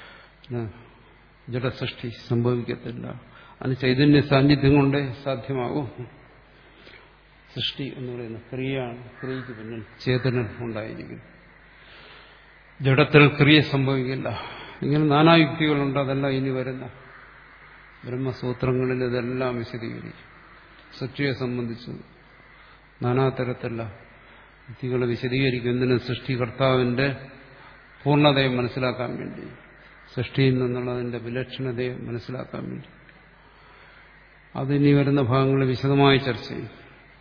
ജഡസൃഷ്ടി സംഭവിക്കത്തില്ല അത് ചൈതന്യ സാന്നിധ്യം കൊണ്ടേ സാധ്യമാകും സൃഷ്ടി എന്ന് പറയുന്ന ക്രിയയാണ് ക്രിയയ്ക്ക് പിന്നിൽ ചേതനൻ ഉണ്ടായിരിക്കും ജഡത്തിൽ ക്രിയ സംഭവിക്കില്ല ഇങ്ങനെ നാനായുക്തികളുണ്ട് അതെല്ലാം ഇനി വരുന്ന ബ്രഹ്മസൂത്രങ്ങളിൽ ഇതെല്ലാം വിശദീകരിക്കും സൃഷ്ടിയെ സംബന്ധിച്ച് നാനാതരത്തിലുള്ള യുക്തികൾ വിശദീകരിക്കും എന്തിനും സൃഷ്ടികർത്താവിന്റെ പൂർണ്ണതയെ മനസ്സിലാക്കാൻ വേണ്ടി സൃഷ്ടിയിൽ നിന്നുള്ളതിന്റെ വിലക്ഷണതയെ മനസ്സിലാക്കാൻ വേണ്ടി അതിനി വരുന്ന ഭാഗങ്ങൾ വിശദമായി ചർച്ച ചെയ്യും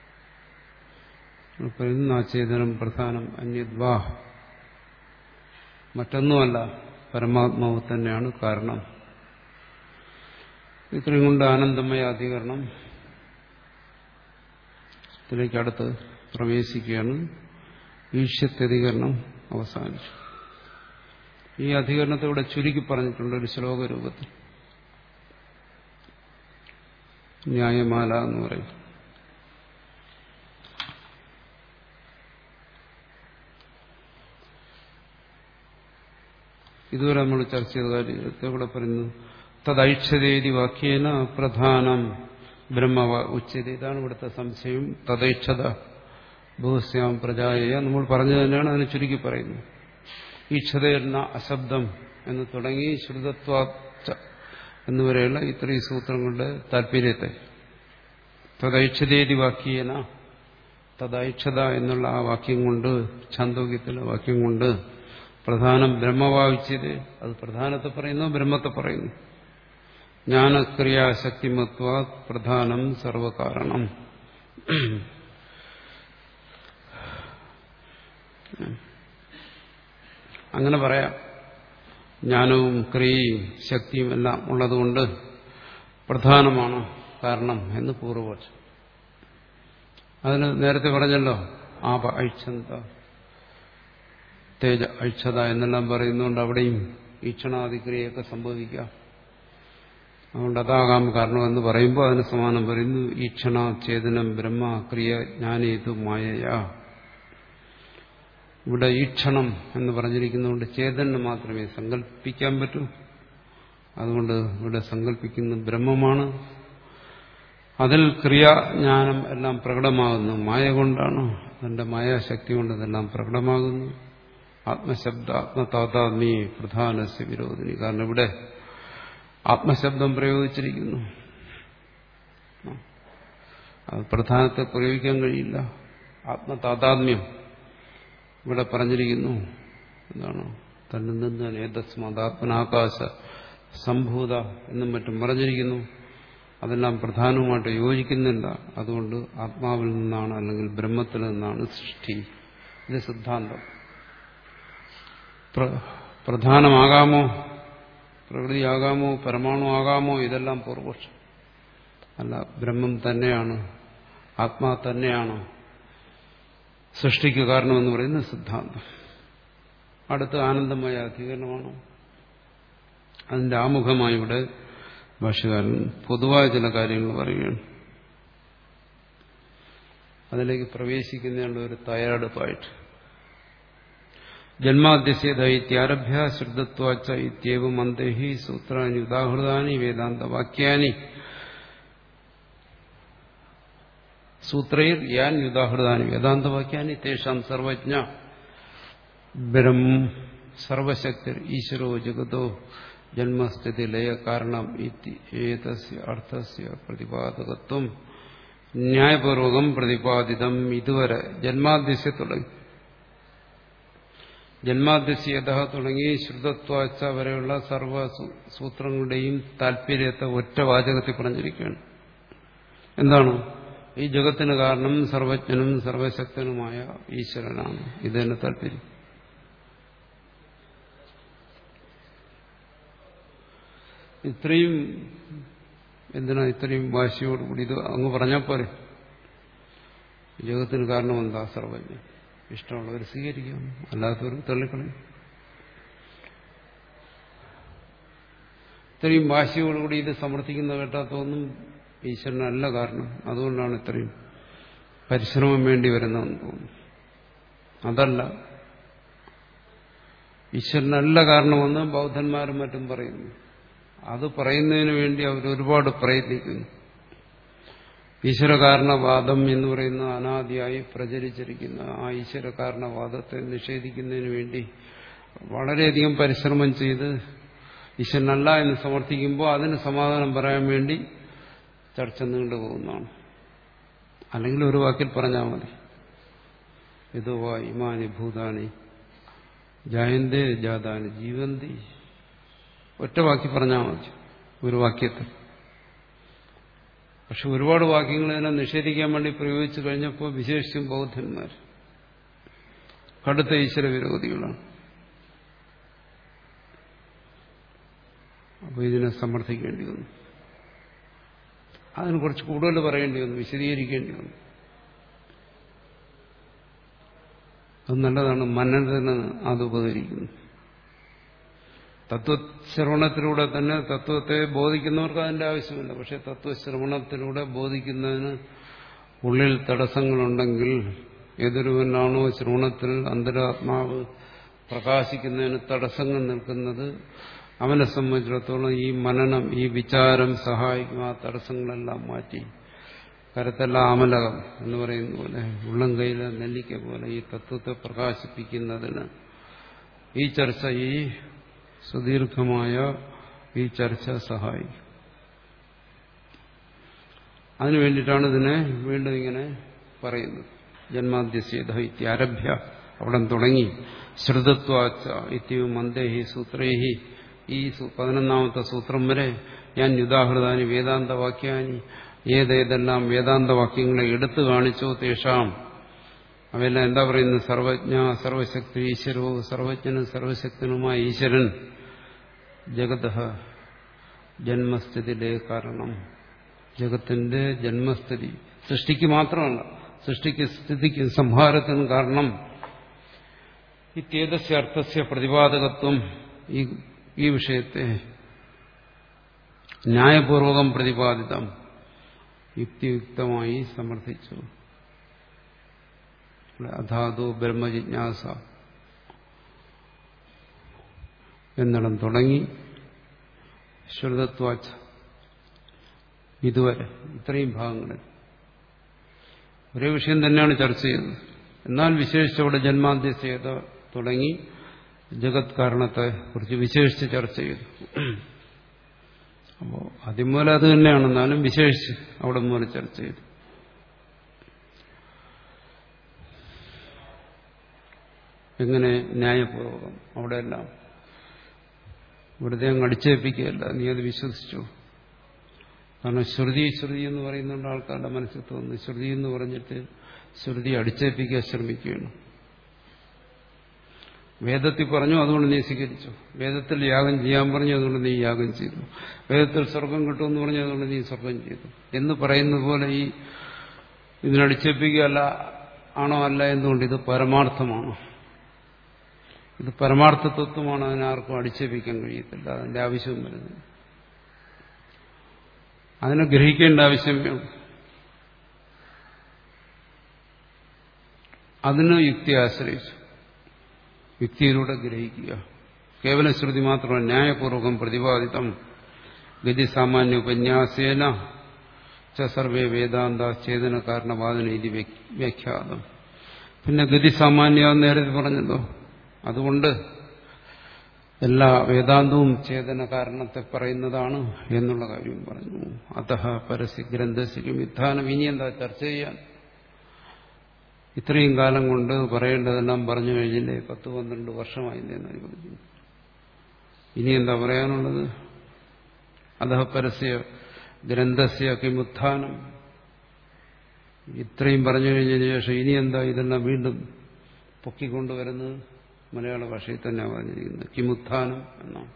പറയുന്ന ആ ചേതനം പ്രധാനം അന്യദ്വാ മറ്റൊന്നുമല്ല പരമാത്മാവ് തന്നെയാണ് കാരണം ഇത്രയും കൊണ്ട് ആനന്ദമയ അധികരണം ഇതിലേക്ക് അടുത്ത് പ്രവേശിക്കുകയാണ് ഈശ്വത്യധികരണം അവസാനിച്ചു ഈ അധികരണത്തെ ഇവിടെ ചുരുക്കി പറഞ്ഞിട്ടുണ്ട് ഒരു ശ്ലോക രൂപത്തിൽ ന്യായമാല എന്ന് പറയും ഇതുവരെ നമ്മൾ ചർച്ച ചെയ്ത കാര്യത്തെ ഇവിടെ പറയുന്നു തദൈക്ഷതേതി വാക്യേന പ്രധാനം ബ്രഹ്മ ഉച്ചത ഇതാണ് ഇവിടുത്തെ സംശയം തദൈക്ഷത ബഹുസ്യാം പ്രജായ നമ്മൾ പറഞ്ഞു തന്നെയാണ് അതിനെ ചുരുക്കി പറയുന്നത് ഈക്ഷതയെന്ന അശബ്ദം എന്ന് തുടങ്ങി ശ്രുതത്വാച്ച എന്നുവരെയുള്ള ഇത്രയും സൂത്രങ്ങളുടെ താല്പര്യത്തെ തദൈക്ഷതേതി വാക്യേന തദൈക്ഷത എന്നുള്ള ആ വാക്യം കൊണ്ട് ഛാന്തോക്യത്തിലെ വാക്യം കൊണ്ട് പ്രധാനം ബ്രഹ്മഭാവിച്ചത് അത് പ്രധാനത്തെ പറയുന്നു ബ്രഹ്മത്തെ പറയുന്നു ജ്ഞാനക്രിയാശക്തിമത്വ പ്രധാനം സർവകാരണം അങ്ങനെ പറയാം ജ്ഞാനവും ക്രിയയും ശക്തിയും എല്ലാം ഉള്ളതുകൊണ്ട് പ്രധാനമാണ് കാരണം എന്ന് പൂർവപക്ഷം അതിന് നേരത്തെ പറഞ്ഞല്ലോ ആപ ഐച്ഛന്ത തേജ ഐച്ഛത എന്നെല്ലാം പറയുന്നുകൊണ്ട് അവിടെയും ഈക്ഷണാദിക്രിയൊക്കെ സംഭവിക്കാം അതുകൊണ്ട് അതാകാം കാരണമെന്ന് പറയുമ്പോൾ അതിന് സമാനം പറയുന്നു ഈക്ഷണ ചേതനം ബ്രഹ്മ ക്രിയ ജ്ഞാനേതു മായയാ ഇവിടെ ഈക്ഷണം എന്ന് പറഞ്ഞിരിക്കുന്നതുകൊണ്ട് ചേതന് മാത്രമേ സങ്കല്പിക്കാൻ പറ്റൂ അതുകൊണ്ട് ഇവിടെ സങ്കല്പിക്കുന്ന ബ്രഹ്മമാണ് അതിൽ ക്രിയാജ്ഞാനം എല്ലാം പ്രകടമാകുന്നു മായ കൊണ്ടാണ് അതിന്റെ മായാശക്തി കൊണ്ട് ഇതെല്ലാം പ്രകടമാകുന്നു ആത്മശബ്ദ ആത്മതാതാത്മീ പ്രധാനസ്യ വിരോധിനി കാരണം ഇവിടെ ആത്മശബ്ദം പ്രയോഗിച്ചിരിക്കുന്നു അത് പ്രധാനത്തെ പ്രയോഗിക്കാൻ കഴിയില്ല ആത്മതാതാത്മ്യം ഇവിടെ പറഞ്ഞിരിക്കുന്നു എന്താണ് തന്നിൽ നിന്ന് ഏതസ്മാത് ആത്മനാകാശ സംഭൂത എന്നും മറ്റും പറഞ്ഞിരിക്കുന്നു അതെല്ലാം പ്രധാനവുമായിട്ട് യോജിക്കുന്നില്ല അതുകൊണ്ട് ആത്മാവിൽ നിന്നാണ് അല്ലെങ്കിൽ ബ്രഹ്മത്തിൽ നിന്നാണ് സൃഷ്ടി ഇത് സിദ്ധാന്തം പ്രധാനമാകാമോ പ്രകൃതിയാകാമോ പരമാണു ആകാമോ ഇതെല്ലാം പൂർവപക്ഷം അല്ല ബ്രഹ്മം തന്നെയാണ് ആത്മാ തന്നെയാണ് സൃഷ്ടിക്ക് കാരണമെന്ന് പറയുന്ന സിദ്ധാന്തം അടുത്ത ആനന്ദമായ അധികരണമാണ് അതിന്റെ ആമുഖമായി ഇവിടെ ഭാഷകാരൻ പൊതുവായ ചില കാര്യങ്ങൾ പറയുകയാണ് അതിലേക്ക് പ്രവേശിക്കുന്നതിനുള്ള ഒരു തയ്യാറെടുപ്പായിട്ട് ജന്മാദ്യസ്യതൈത്യാരഭ്യ ശ്രുതത്വാച്ച ഇത്യവും അന്തേഹി സൂത്രാനി ഉദാഹൃതാനി വേദാന്തവാക്യാനി സൂത്രൈർ യാൻ യുദാഹൃതാനി വേദാന്തവാക്യാനി തേഷാം സർവജ്ഞ ബ്രഹ്മ സർവശക്തിർ ഈശ്വരോ ജഗതോ ജന്മസ്ഥിതി ലയ കാരണം ഏതസ്യ അർത്ഥസ്യ പ്രതിപാദകത്വം ന്യായപൂർവകം പ്രതിപാദിതം ഇതുവരെ ജന്മാദ്യസ്യ തുടങ്ങി ജന്മാദ്യസ്യത തുടങ്ങി ശ്രുതത്വാച്ച വരെയുള്ള സർവ സൂത്രങ്ങളുടെയും താല്പര്യത്തെ ഒറ്റ വാചകത്തിൽ പറഞ്ഞിരിക്കുകയാണ് എന്താണ് ഈ ജഗത്തിന് കാരണം സർവജ്ഞനും സർവശക്തനുമായ ഈശ്വരനാണ് ഇത് തന്നെ താല്പര്യം ഇത്രയും എന്തിനാ ഇത്രയും വാശിയോടുകൂടി ഇത് അങ്ങ് പറഞ്ഞാൽ പോരെ ജഗത്തിന് കാരണം എന്താ സർവജ്ഞൻ ഇഷ്ടമുള്ളവർ സ്വീകരിക്കാം അല്ലാത്തവർ തള്ളിക്കളയും ഇത്രയും വാശിയോടുകൂടി ഇത് സമർത്ഥിക്കുന്ന കേട്ടാത്തൊന്നും ഈശ്വരനല്ല കാരണം അതുകൊണ്ടാണ് ഇത്രയും പരിശ്രമം വേണ്ടി വരുന്നതെന്ന് തോന്നുന്നു അതല്ല ഈശ്വരനല്ല കാരണമെന്ന് ബൗദ്ധന്മാരും മറ്റും പറയുന്നു അത് പറയുന്നതിന് വേണ്ടി അവർ ഒരുപാട് പ്രയത്നിക്കുന്നു ഈശ്വരകാരണവാദം എന്ന് പറയുന്ന അനാദിയായി പ്രചരിച്ചിരിക്കുന്ന ആ ഈശ്വരകാരണവാദത്തെ നിഷേധിക്കുന്നതിന് വേണ്ടി വളരെയധികം പരിശ്രമം ചെയ്ത് ഈശ്വരനല്ല എന്ന് സമർത്ഥിക്കുമ്പോൾ അതിന് സമാധാനം പറയാൻ വേണ്ടി ചർച്ച നീണ്ടുപോകുന്നതാണ് അല്ലെങ്കിൽ ഒരു വാക്കിൽ പറഞ്ഞാൽ മതി ഇതോ വാ ഇമാനി ഭൂതാനി ജായന്തേ ജാതാനി ജീവന്തി ഒറ്റ വാക്കി പറഞ്ഞാൽ മതി ഒരു വാക്യത്തിൽ പക്ഷെ ഒരുപാട് വാക്യങ്ങൾ ഇതിനെ നിഷേധിക്കാൻ വേണ്ടി പ്രയോഗിച്ചു കഴിഞ്ഞപ്പോൾ വിശേഷിച്ചും ബൗദ്ധന്മാർ കടുത്ത ഈശ്വര വിരോധികളാണ് അപ്പോൾ ഇതിനെ സമർത്ഥിക്കേണ്ടി വന്നു അതിന് കുറച്ച് കൂടുതൽ പറയേണ്ടി വന്നു വിശദീകരിക്കേണ്ടി വന്നു അത് നല്ലതാണ് മനനത്തിന് അത് ഉപകരിക്കുന്നു തത്വശ്രവണത്തിലൂടെ തന്നെ തത്വത്തെ ബോധിക്കുന്നവർക്ക് അതിന്റെ ആവശ്യമില്ല പക്ഷെ തത്വശ്രവണത്തിലൂടെ ബോധിക്കുന്നതിന് ഉള്ളിൽ തടസ്സങ്ങളുണ്ടെങ്കിൽ ഏതൊരുവനാണോ ശ്രവണത്തിൽ അന്തരാത്മാവ് പ്രകാശിക്കുന്നതിന് തടസ്സങ്ങൾ നിൽക്കുന്നത് അവനെ സംബന്ധിച്ചിടത്തോളം ഈ മനനം ഈ വിചാരം സഹായിക്കും ആ തടസ്സങ്ങളെല്ലാം മാറ്റി കരത്തെല്ലാം ആമലകം എന്ന് പറയുന്ന പോലെ ഉള്ളം കയ്യിലെ നെല്ലിക്ക പോലെ ഈ തത്വത്തെ പ്രകാശിപ്പിക്കുന്നതിന് ഈ ചർച്ച ഈ സുദീർഘമായ ഈ ചർച്ച സഹായിക്കും അതിനു വേണ്ടിയിട്ടാണ് ഇതിനെ വീണ്ടും ഇങ്ങനെ പറയുന്നത് ജന്മാദ്യസ്യത ഇത്യാരഭ്യ അവിടെ തുടങ്ങി ശ്രുതത്വാച്ച ഇത്യവും മന്ദേഹി സൂത്രേഹി ഈ പതിനൊന്നാമത്തെ സൂത്രം വരെ ഞാൻ യുദാഹൃതാനി വേദാന്ത വാക്യാനി ഏതേതെല്ലാം വേദാന്ത വാക്യങ്ങളെ എടുത്തു കാണിച്ചോ തേഷാം അവയെല്ലാം എന്താ പറയുന്നത് സർവജ്ഞ സർവശക്തി ഈശ്വരവും സർവജ്ഞനും സർവശക്തനുമായ ഈശ്വരൻ ജഗത ജന്മസ്ഥിതിയുടെ കാരണം ജഗത്തിന്റെ ജന്മസ്ഥിതി സൃഷ്ടിക്ക് മാത്രമല്ല സൃഷ്ടിക്ക് സ്ഥിതിക്ക് സംഹാരത്തിനും കാരണം ഇത്യേതസ്യ അർത്ഥസ്യ പ്രതിപാദകത്വം ഈ ഈ വിഷയത്തെ ന്യായപൂർവകം പ്രതിപാദിതം യുക്തിയുക്തമായി സമർത്ഥിച്ചു അധാതു ബ്രഹ്മജിജ്ഞാസ എന്നിടം തുടങ്ങി ശ്രുതത്വാച്ച ഇതുവരെ ഇത്രയും ഭാഗങ്ങളിൽ ഒരേ വിഷയം തന്നെയാണ് ചർച്ച ചെയ്തത് എന്നാൽ വിശേഷിച്ചവിടെ ജന്മാന്ത്യസേത തുടങ്ങി ജഗത് കാരണത്തെ കുറിച്ച് വിശേഷിച്ച് ചർച്ച ചെയ്തു അപ്പോൾ ആദ്യം മുതൽ അത് തന്നെയാണ് എന്നാലും വിശേഷിച്ച് അവിടെ മുതൽ ചർച്ച ചെയ്തു എങ്ങനെ ന്യായപൂർവകം അവിടെയെല്ലാം വെറുതെ അങ്ങ് അടിച്ചേൽപ്പിക്കുകയല്ല നീ അത് വിശ്വസിച്ചു കാരണം ശ്രുതി ശ്രുതി എന്ന് പറയുന്നുണ്ട് ആൾക്കാരുടെ മനസ്സിൽ തോന്നുന്നു ശ്രുതി എന്ന് പറഞ്ഞിട്ട് ശ്രുതി അടിച്ചേൽപ്പിക്കാൻ ശ്രമിക്കുകയാണ് വേദത്തിൽ പറഞ്ഞു അതുകൊണ്ട് നീ സ്വീകരിച്ചു വേദത്തിൽ യാഗം ചെയ്യാൻ പറഞ്ഞു അതുകൊണ്ട് നീ യാഗം ചെയ്തു വേദത്തിൽ സ്വർഗം കിട്ടുമെന്ന് പറഞ്ഞു അതുകൊണ്ട് നീ സ്വർഗം ചെയ്തു എന്ന് പറയുന്നത് പോലെ ഈ ഇതിനടിച്ചേൽപ്പിക്കുകയല്ല ആണോ അല്ല എന്നുകൊണ്ട് ഇത് പരമാർത്ഥമാണോ ഇത് പരമാർത്ഥ തത്വമാണ് അതിനാർക്കും അടിച്ചേൽപ്പിക്കാൻ കഴിയത്തില്ല അതിന്റെ ആവശ്യവും വരുന്നത് അതിനെ ഗ്രഹിക്കേണ്ട ആവശ്യമേ ഉള്ളൂ അതിന് യുക്തി ആശ്രയിച്ചു യുക്തിയിലൂടെ ഗ്രഹിക്കുക കേവല ശ്രുതി മാത്രമല്ല ന്യായപൂർവകം പ്രതിപാദിതം ഗതി സാമാന്യ ഉപന്യാസേന ച സർവേ വേദാന്ത ചേതന കാരണവാദന ഇത് വ്യാഖ്യാതം പിന്നെ ഗതി സാമാന്യ നേരത്തെ പറഞ്ഞല്ലോ അതുകൊണ്ട് എല്ലാ വേദാന്തവും ചേതന കാരണത്തെ പറയുന്നതാണ് എന്നുള്ള കാര്യം പറഞ്ഞു അത പരസ്യ ഗ്രന്ഥസിക്കും വിധാനം ഇനി എന്താ ചർച്ച ചെയ്യാൻ ഇത്രയും കാലം കൊണ്ട് പറയേണ്ടതെല്ലാം പറഞ്ഞു കഴിഞ്ഞില്ലേ പത്ത് പന്ത്രണ്ട് വർഷമായില്ലേ എന്ന് അനുവദിക്കുന്നു ഇനി എന്താ പറയാനുള്ളത് അധ പരസ്യ ഗ്രന്ഥസ്യ കിമുത്ഥാനം ഇത്രയും പറഞ്ഞു കഴിഞ്ഞതിന് ശേഷം ഇനി എന്താ ഇതെല്ലാം വീണ്ടും പൊക്കിക്കൊണ്ടുവരുന്നത് മലയാള ഭാഷയിൽ തന്നെ പറഞ്ഞിരിക്കുന്നത് കിമുത്ഥാനം എന്നാണ്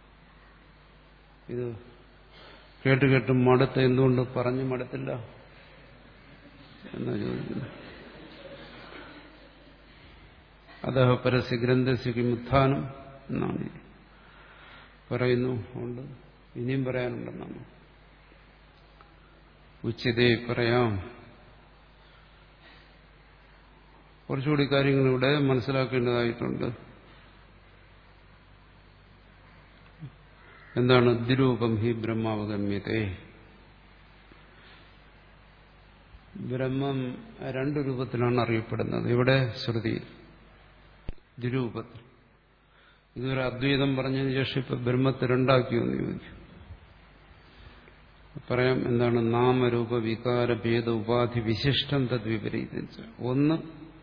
ഇത് കേട്ട് കേട്ട് മടുത്ത് എന്തുകൊണ്ട് പറഞ്ഞു മടുത്തില്ല എന്നാ ചോദിക്കുന്നു അത പരസ്യ ഗ്രന്ഥസ്യ കിമുത്ഥാനം എന്നാണ് പറയുന്നു അതുകൊണ്ട് ഇനിയും പറയാനുണ്ടെന്നാണ് ഉച്ചതേ പറയാം കുറച്ചുകൂടി കാര്യങ്ങൾ ഇവിടെ മനസ്സിലാക്കേണ്ടതായിട്ടുണ്ട് എന്താണ് ദ്വിരൂപം ഹി ബ്രഹ്മാവഗമ്യത്തെ ബ്രഹ്മം രണ്ടു രൂപത്തിലാണ് അറിയപ്പെടുന്നത് ഇവിടെ ശ്രുതി ദ്വിരൂപത്തിൽ ഇതൊരു അദ്വൈതം പറഞ്ഞതിന് ശേഷം ഇപ്പൊ ബ്രഹ്മത്തെ രണ്ടാക്കിയോ എന്ന് ചോദിക്കും പറയാം എന്താണ് നാമരൂപ വികാര ഭേദ ഉപാധി വിശിഷ്ടം തദ്വിപരീതിച്ച ഒന്ന്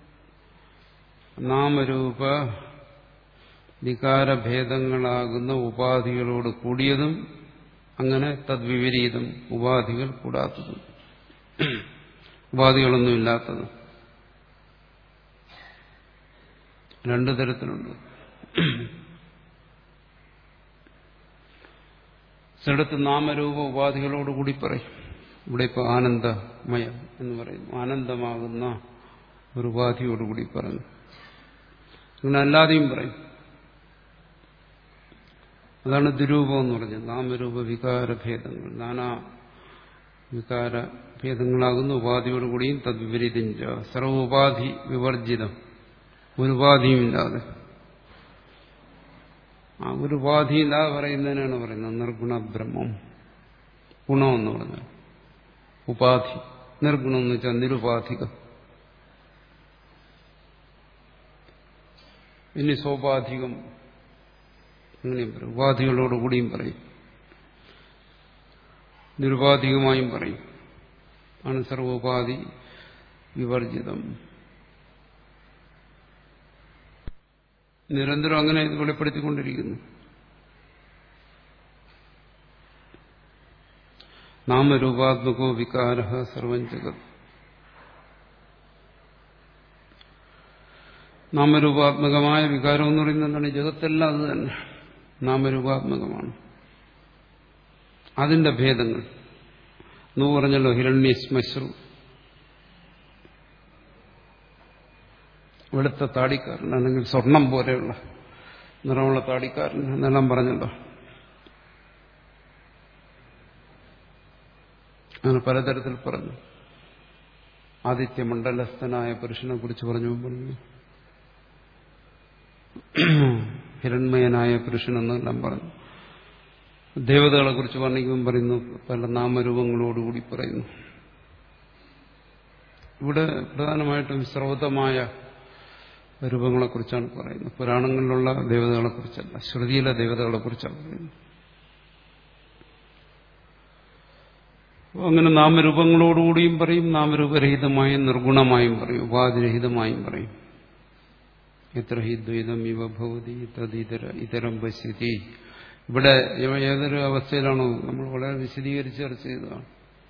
നാമരൂപ വികാരഭേദങ്ങളാകുന്ന ഉപാധികളോട് കൂടിയതും അങ്ങനെ തദ്വിപരീതം ഉപാധികൾ കൂടാത്തതും ഉപാധികളൊന്നും ഇല്ലാത്തതും രണ്ടു തരത്തിലുണ്ട് ചിലടത്ത് നാമരൂപ ഉപാധികളോടുകൂടി പറയും ഇവിടെ ഇപ്പോൾ ആനന്ദമയം എന്ന് പറയും ആനന്ദമാകുന്ന ഒരു ഉപാധിയോടുകൂടി പറഞ്ഞു അങ്ങനെ അല്ലാതെയും പറയും അതാണ് ദുരൂപം എന്ന് പറഞ്ഞത് നാമരൂപ വികാരഭേദങ്ങൾ നാനാ വികാരഭേദങ്ങളാകുന്ന ഉപാധിയോടുകൂടിയും തദ്വിപരീതം സർവോപാധി വിവർജിതം ഒരു ഉപാധിയുമില്ലാതെ ആ ഒരു ഉപാധിയില്ലാതെ പറയുന്നതിനാണ് പറയുന്നത് നിർഗുണ ബ്രഹ്മം ഗുണമെന്ന് പറഞ്ഞാൽ ഉപാധി നിർഗുണം എന്ന് വെച്ചാൽ നിരുപാധികം ഇനി സോപാധികം അങ്ങനെയും പറയും ഉപാധികളോടുകൂടിയും പറയും നിരുപാധികമായും പറയും ആണ് സർവോപാധി വിവർജിതം നിരന്തരം അങ്ങനെ ഇത് വെളിപ്പെടുത്തിക്കൊണ്ടിരിക്കുന്നു നാമരൂപാത്മകോ വികാര സർവം ജഗത് നാമരൂപാത്മകമായ വികാരം എന്ന് പറയുന്നത് എന്താണ് ജഗത്തെല്ലാം അത് തന്നെ നാമരൂപാത്മകമാണ് അതിന്റെ ഭേദങ്ങൾ എന്ന് പറഞ്ഞല്ലോ ഹിരണ്യശ്മശ്രു വെളുത്ത താടിക്കാരൻ അല്ലെങ്കിൽ സ്വർണം പോലെയുള്ള നിറമുള്ള താടിക്കാരൻ എന്നെല്ലാം പറഞ്ഞല്ലോ അങ്ങനെ പലതരത്തിൽ പറഞ്ഞു ആദിത്യമണ്ഡലസ്ഥനായ പുരുഷനെ കുറിച്ച് പറഞ്ഞു പറഞ്ഞു ഹിരൺമയനായ പുരുഷനെന്നെല്ലാം പറഞ്ഞു ദേവതകളെ കുറിച്ച് വർണ്ണിക്കുമ്പോൾ പറയുന്നു പല നാമരൂപങ്ങളോടുകൂടി പറയുന്നു ഇവിടെ പ്രധാനമായിട്ടും ശ്രൗതമായ രൂപങ്ങളെക്കുറിച്ചാണ് പറയുന്നത് പുരാണങ്ങളിലുള്ള ദേവതകളെക്കുറിച്ചല്ല ശ്രുതിയിലെ ദേവതകളെക്കുറിച്ചാണ് പറയുന്നത് അങ്ങനെ നാമരൂപങ്ങളോടുകൂടിയും പറയും നാമരൂപരഹിതമായും നിർഗുണമായും പറയും ഉപാധിരഹിതമായും പറയും എത്ര ഹി ദ്വൈതം ഇവ ഭവതി തദിതര ഇതരം പശ്യതി ഇവിടെ ഏതൊരു അവസ്ഥയിലാണോ നമ്മൾ വളരെ വിശദീകരിച്ച് ചർച്ച ചെയ്തതാണ്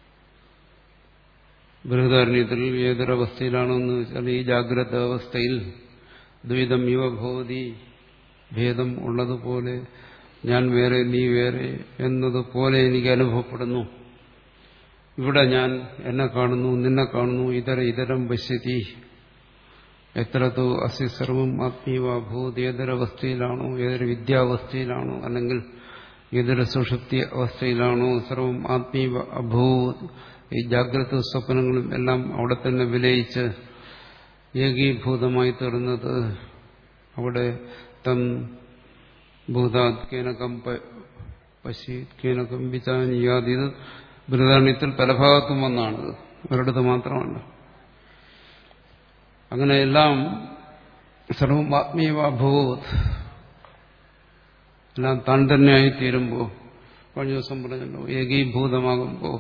ബൃഹദാരണ്യത്തിൽ ഏതൊരവസ്ഥയിലാണോ എന്ന് വെച്ചാൽ ഈ ജാഗ്രത അവസ്ഥയിൽ ദ്വൈതം ഇവ ഭവതി ഭേദം ഉള്ളതുപോലെ ഞാൻ വേറെ നീ വേറെ എന്നതുപോലെ എനിക്ക് അനുഭവപ്പെടുന്നു ഇവിടെ ഞാൻ എന്നെ കാണുന്നു നിന്നെ കാണുന്നു ഇതര ഇതരം പശ്യതി എത്രത്തോ അസ്യ സർവം ആത്മീയഭൂത് ഏതൊരവസ്ഥയിലാണോ ഏതൊരു വിദ്യാവസ്ഥയിലാണോ അല്ലെങ്കിൽ ഏതൊരു സുഷുപ്തി അവസ്ഥയിലാണോ സർവം ആത്മീയ അഭൂത് ഈ ജാഗ്രത സ്വപ്നങ്ങളും എല്ലാം അവിടെ തന്നെ വിലയിച്ച് ഏകീഭൂതമായി തീർന്നത് അവിടെ തം ഭൂതാത് കേനകം പശ്യത് കേനകം വിചാനിയാതിത് ബൃഹദാരണ്യത്തിൽ പല ഭാഗത്തും വന്നാണിത് ഒരിടത്ത് മാത്രമല്ല അങ്ങനെ എല്ലാം സർവം ആത്മീയഭൂത് എല്ലാം താൻ തന്നെയായി തീരുമ്പോൾ കഴിഞ്ഞ ദിവസം പറഞ്ഞല്ലോ ഏകീഭൂതമാകുമ്പോൾ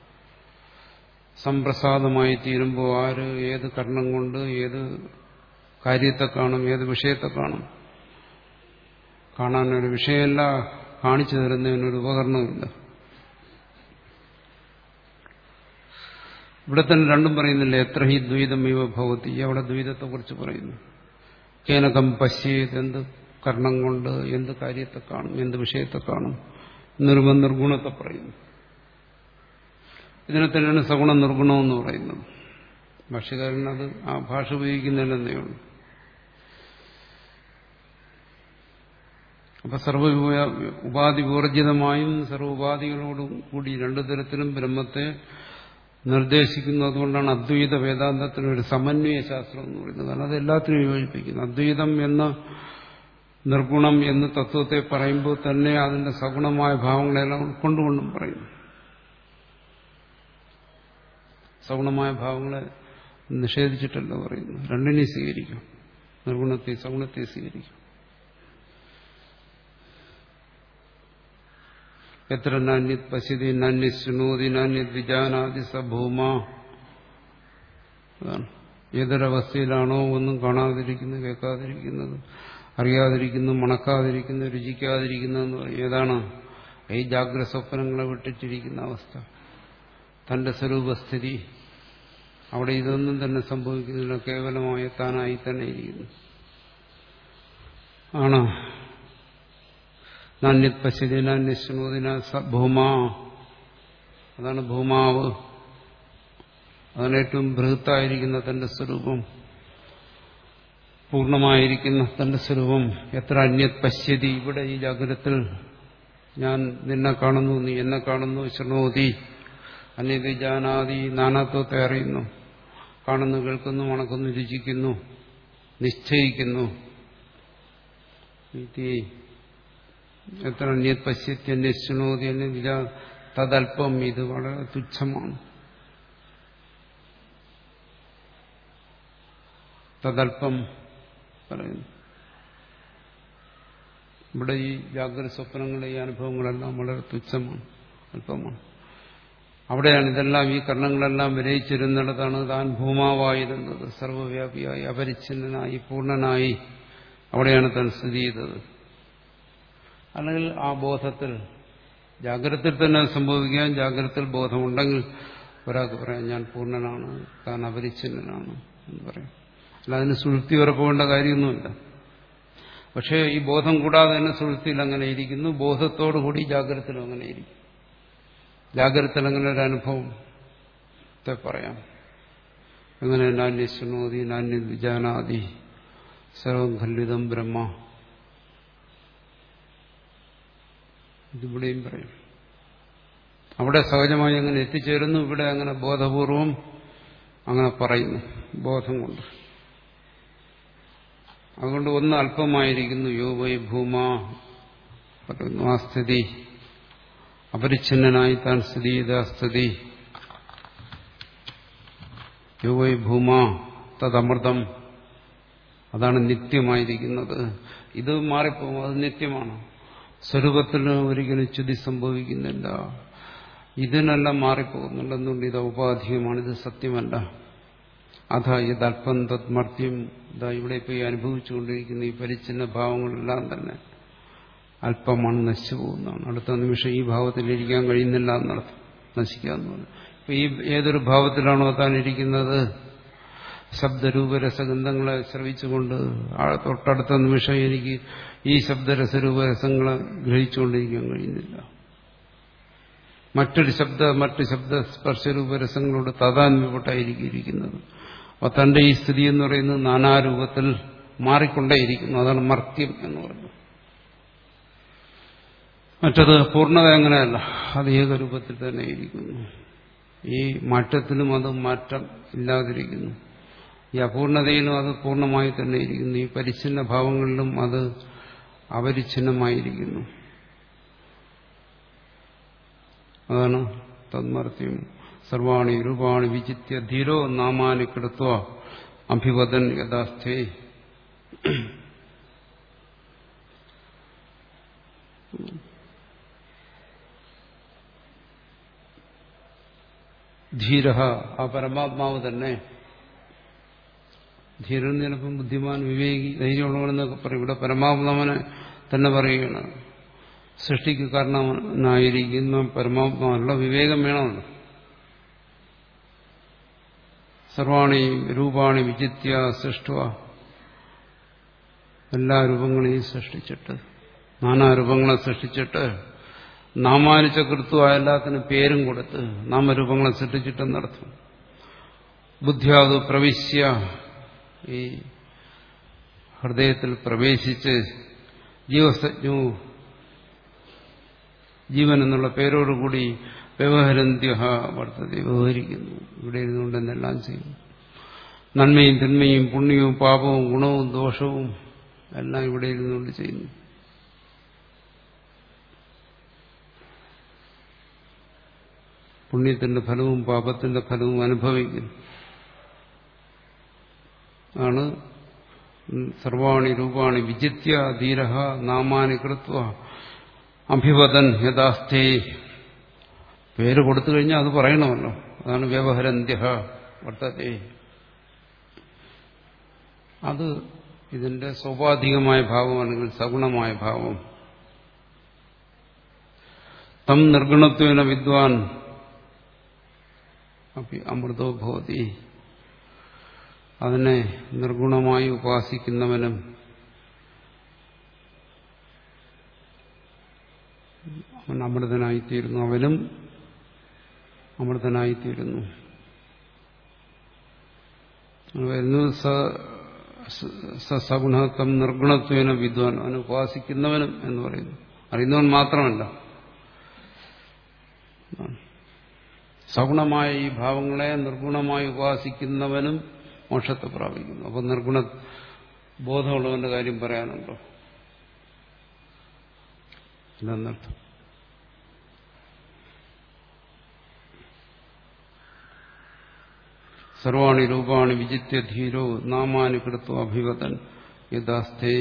സംപ്രസാദമായി തീരുമ്പോൾ ആര് ഏത് കർണം കൊണ്ട് ഏത് കാര്യത്തെ കാണും ഏത് വിഷയത്തെ കാണും കാണാനൊരു വിഷയമല്ല കാണിച്ചു തരുന്നതിനൊരു ഉപകരണമില്ല ഇവിടെ തന്നെ രണ്ടും പറയുന്നില്ല എത്ര ഹി ദ്വൈതം ഇവ ഭവതി അവിടെ ദ്വൈതത്തെ കുറിച്ച് പറയുന്നു കേനകം പശ്യത് എന്ത് കർണം കൊണ്ട് എന്ത് കാര്യത്തെ കാണും എന്ത് വിഷയത്തെ കാണും നിർമ്മ നിർഗുണത്തെ പറയുന്നു ഇതിനെ തന്നെയാണ് സഗുണ നിർഗുണം എന്ന് പറയുന്നത് ഭാഷകാരൻ അത് ആ ഭാഷ ഉപയോഗിക്കുന്നില്ലെന്നേ ഉള്ളൂ അപ്പൊ സർവ ഉപാധി ഊർജിതമായും സർവ ഉപാധികളോടും കൂടി രണ്ടു തരത്തിലും ബ്രഹ്മത്തെ നിർദ്ദേശിക്കുന്നു അതുകൊണ്ടാണ് അദ്വൈത വേദാന്തത്തിന് ഒരു സമന്വയ ശാസ്ത്രം എന്ന് പറയുന്നത് കാരണം അത് എല്ലാത്തിനും യോജിപ്പിക്കുന്നു അദ്വൈതം എന്ന നിർഗുണം എന്ന് തത്വത്തെ പറയുമ്പോൾ തന്നെ അതിന്റെ സഗുണമായ ഭാവങ്ങളെല്ലാം ഉൾക്കൊണ്ടുകൊണ്ടും പറയുന്നു സഗുണമായ ഭാവങ്ങളെ നിഷേധിച്ചിട്ടല്ല പറയുന്നു രണ്ടിനെയും സ്വീകരിക്കും നിർഗുണത്തെ സഗുണത്തെ സ്വീകരിക്കും എത്ര നാന്യത് പശ്യതി നാന്യത് ശൃണോതി നാന്യത് വിജാനാദി സഭൂമ അതാണ് ഏതൊരവസ്ഥയിലാണോ ഒന്നും കാണാതിരിക്കുന്നത് കേൾക്കാതിരിക്കുന്നത് അറിയാതിരിക്കുന്നു മണക്കാതിരിക്കുന്നു രുചിക്കാതിരിക്കുന്നതെന്ന് പറയും ഏതാണ് ഈ ജാഗ്രത സ്വപ്നങ്ങളെ വിട്ടിട്ടിരിക്കുന്ന അവസ്ഥ തന്റെ സ്വരൂപസ്ഥിതി അവിടെ ഇതൊന്നും തന്നെ സംഭവിക്കുന്നില്ല കേവലമായ താനായി തന്നെ ഇരിക്കുന്നു ആണ് നാന്യത് പശ്യതി നാന്യശ്നോദിന ഭൂമ അതാണ് ഭൂമാവ് അതാണ് ഏറ്റവും ബൃഹത്തായിരിക്കുന്ന തന്റെ സ്വരൂപം പൂർണ്ണമായിരിക്കുന്ന തന്റെ സ്വരൂപം എത്ര അന്യത് പശ്യതി ഇവിടെ ഈ ജാഗ്രതത്തിൽ ഞാൻ നിന്നെ കാണുന്നു നീ എന്നെ കാണുന്നു ശൃണോതി അന്യത് ജാനാതി നാനാത്വത്തെ അറിയുന്നു കാണുന്നു കേൾക്കുന്നു മണക്കുന്നു രുചിക്കുന്നു നിശ്ചയിക്കുന്നു എത്ര അന്യത് പശ്യത്തി അന്വേഷിക്കണോതി അന്യ തദൽപ്പം ഇത് വളരെ തുച്ഛമാണ് തദൽപ്പം പറയുന്നു ഇവിടെ ഈ ജാഗ്രത സ്വപ്നങ്ങളുടെ ഈ അനുഭവങ്ങളെല്ലാം വളരെ തുച്ഛമാണ് അല്പമാണ് അവിടെയാണ് ഇതെല്ലാം ഈ കർണങ്ങളെല്ലാം വിലയിച്ചിരുന്നിടത്താണ് താൻ ഭൂമാവായിരുന്നത് സർവവ്യാപിയായി അപരിച്ഛിന്നനായി പൂർണ്ണനായി അവിടെയാണ് താൻ സ്ഥിതി ചെയ്തത് അല്ലെങ്കിൽ ആ ബോധത്തിൽ ജാഗ്രതത്തിൽ തന്നെ സംഭവിക്കാൻ ജാഗ്രതത്തിൽ ബോധമുണ്ടെങ്കിൽ ഒരാൾക്ക് പറയാം ഞാൻ പൂർണ്ണനാണ് താൻ അപരിച്ഛിന്നനാണ് എന്ന് പറയും അല്ല അതിന് സുഹൃത്തി ഉറപ്പുകൊണ്ട കാര്യമൊന്നുമില്ല പക്ഷേ ഈ ബോധം കൂടാതെ തന്നെ സുഹൃത്തിയിൽ അങ്ങനെ ഇരിക്കുന്നു ബോധത്തോടുകൂടി ജാഗ്രതത്തിലും അങ്ങനെ ഇരിക്കും ജാഗ്രതത്തിൽ അങ്ങനെ ഒരു അനുഭവത്തെ പറയാം എങ്ങനെ നാന്യശ്വനോതി നാന്യ വിജാനാദി സർവം ഖല്ലിതം ബ്രഹ്മ ഇതിവിടെയും പറയും അവിടെ സഹജമായി അങ്ങനെ എത്തിച്ചേരുന്നു ഇവിടെ അങ്ങനെ ബോധപൂർവം അങ്ങനെ പറയുന്നു ബോധം കൊണ്ട് അതുകൊണ്ട് ഒന്ന് അല്പമായിരിക്കുന്നു യോ വൈ ഭൂമ പറയുന്നു ആ സ്ഥിതി അപരിച്ഛിന്നനായി താൻ സ്ഥിതി ചെയ്ത സ്ഥിതി യോ വൈ ഭൂമ തദമൃതം അതാണ് നിത്യമായിരിക്കുന്നത് ഇത് മാറിപ്പോകും അത് നിത്യമാണ് സ്വരൂപത്തിന് ഒരിക്കലും ചുതി സംഭവിക്കുന്നില്ല ഇതിനെല്ലാം മാറിപ്പോകുന്നുണ്ടെന്നുണ്ട് ഇത് ഔപാധികമാണ് ഇത് സത്യമല്ല അഥ ഇതൽപ്പം തത്മർത്യം ഇതാ ഇവിടെ ഇപ്പോൾ ഈ അനുഭവിച്ചുകൊണ്ടിരിക്കുന്ന ഈ പരിച്ഛിന്ന ഭാവങ്ങളെല്ലാം തന്നെ അല്പമാണ് നശിച്ചു പോകുന്നതാണ് അടുത്ത നിമിഷം ഈ ഭാവത്തിലിരിക്കാൻ കഴിയുന്നില്ല എന്നർത്ഥം നശിക്കാന്ന് പറഞ്ഞു ഇപ്പൊ ഈ ഏതൊരു ഭാവത്തിലാണോ താൻ ഇരിക്കുന്നത് ശബ്ദരൂപരസഗന്ധങ്ങളെ ശ്രവിച്ചുകൊണ്ട് തൊട്ടടുത്ത നിമിഷം എനിക്ക് ഈ ശബ്ദരസരൂപരസങ്ങളെ ഗ്രഹിച്ചുകൊണ്ടിരിക്കാൻ കഴിയുന്നില്ല മറ്റൊരു ശബ്ദ മറ്റ് ശബ്ദ സ്പർശരൂപരസങ്ങളോട് താതാന്മ്യപ്പെട്ടായിരിക്കുന്നത് അപ്പൊ തന്റെ ഈ സ്ഥിതി എന്ന് പറയുന്നത് നാനാരൂപത്തിൽ മാറിക്കൊണ്ടേയിരിക്കുന്നു അതാണ് മർത്യം എന്ന് പറയുന്നത് മറ്റത് പൂർണ്ണത അങ്ങനെയല്ല അത് ഏകരൂപത്തിൽ തന്നെ ഇരിക്കുന്നു ഈ മാറ്റത്തിലും അത് മാറ്റം ഇല്ലാതിരിക്കുന്നു ഈ അപൂർണതയിലും അത് പൂർണ്ണമായി തന്നെ ഇരിക്കുന്നു ഈ പരിച്ഛിന്ന ഭാവങ്ങളിലും അത് അപരിച്ഛിന്നമായിരിക്കുന്നു അതാണ് തന്മർത്യം സർവാണി രൂപാണി വിചിത്യ ധീരോ നാമാനി കൃത്വ അഭിവദൻ യഥാസ്ഥേ ധീര ആ പരമാത്മാവ് തന്നെ ധീരൻ ചിലപ്പം ബുദ്ധിമാൻ വിവേകി ധൈര്യമുള്ളവനെന്നൊക്കെ പറയും ഇവിടെ പരമാത്മാവനെ തന്നെ പറയുകയാണ് സൃഷ്ടിക്ക് കാരണനായിരിക്കുന്ന പരമാത്മാവിനുള്ള വിവേകം വേണമല്ലോ സർവാണി രൂപാണി വിചിത്യ സൃഷ്ട എല്ലാ രൂപങ്ങളെയും സൃഷ്ടിച്ചിട്ട് നാനാരൂപങ്ങളെ സൃഷ്ടിച്ചിട്ട് നാമാനുച്ച കൃത്വ എല്ലാത്തിനും പേരും കൊടുത്ത് നാമരൂപങ്ങളെ സൃഷ്ടിച്ചിട്ടെന്നർത്ഥം ബുദ്ധ്യാതു പ്രവിശ്യ ഈ ഹൃദയത്തിൽ പ്രവേശിച്ച് ജീവസജ്ഞു ജീവൻ എന്നുള്ള പേരോടുകൂടി വ്യവഹരന്ത്യ വർത്തതി വ്യവഹരിക്കുന്നു ഇവിടെ ഇരുന്നുകൊണ്ട് എന്നെല്ലാം ചെയ്യുന്നു നന്മയും തിന്മയും പുണ്യവും പാപവും ഗുണവും ദോഷവും എല്ലാം ഇവിടെ ഇരുന്നുകൊണ്ട് ചെയ്യുന്നു പുണ്യത്തിന്റെ ഫലവും പാപത്തിന്റെ ഫലവും അനുഭവിക്കുന്നു ആണ് സർവാണി രൂപാണി വിജിത്യ ധീര നാമാനി കൃത്വ അഭിവദൻ യഥാസ്ഥേ പേര് കൊടുത്തു കഴിഞ്ഞാൽ അത് പറയണമല്ലോ അതാണ് വ്യവഹരന്ത്യ വർത്തത്തെ അത് ഇതിന്റെ സ്വാഭാവികമായ ഭാവം അല്ലെങ്കിൽ സഗുണമായ ഭാവം തം നിർഗുണത്വേന വിദ്വാൻ അമൃതോ ഭവതി അതിനെ നിർഗുണമായി ഉപാസിക്കുന്നവനും അവൻ അമൃതനായിത്തീരുന്നു അവനും അമൃതനായിത്തീരുന്നു വരുന്നു സഗുണത്വം നിർഗുണത്വേന വിദ്വാൻ അവൻ ഉപാസിക്കുന്നവനും എന്ന് പറയുന്നു അറിയുന്നവൻ മാത്രമല്ല സഗുണമായ ഈ ഭാവങ്ങളെ നിർഗുണമായി ഉപാസിക്കുന്നവനും മോക്ഷത്തെ പ്രാപിക്കുന്നു അപ്പൊ നിർഗുണ ബോധമുള്ളവന്റെ കാര്യം പറയാനുണ്ടോ ഇതെന്നർത്ഥം സർവാണി രൂപാണി വിജിത്യ ധീരോ നാമാനി കൃത്വ അഭിവതൻ യഥാസ്ഥേ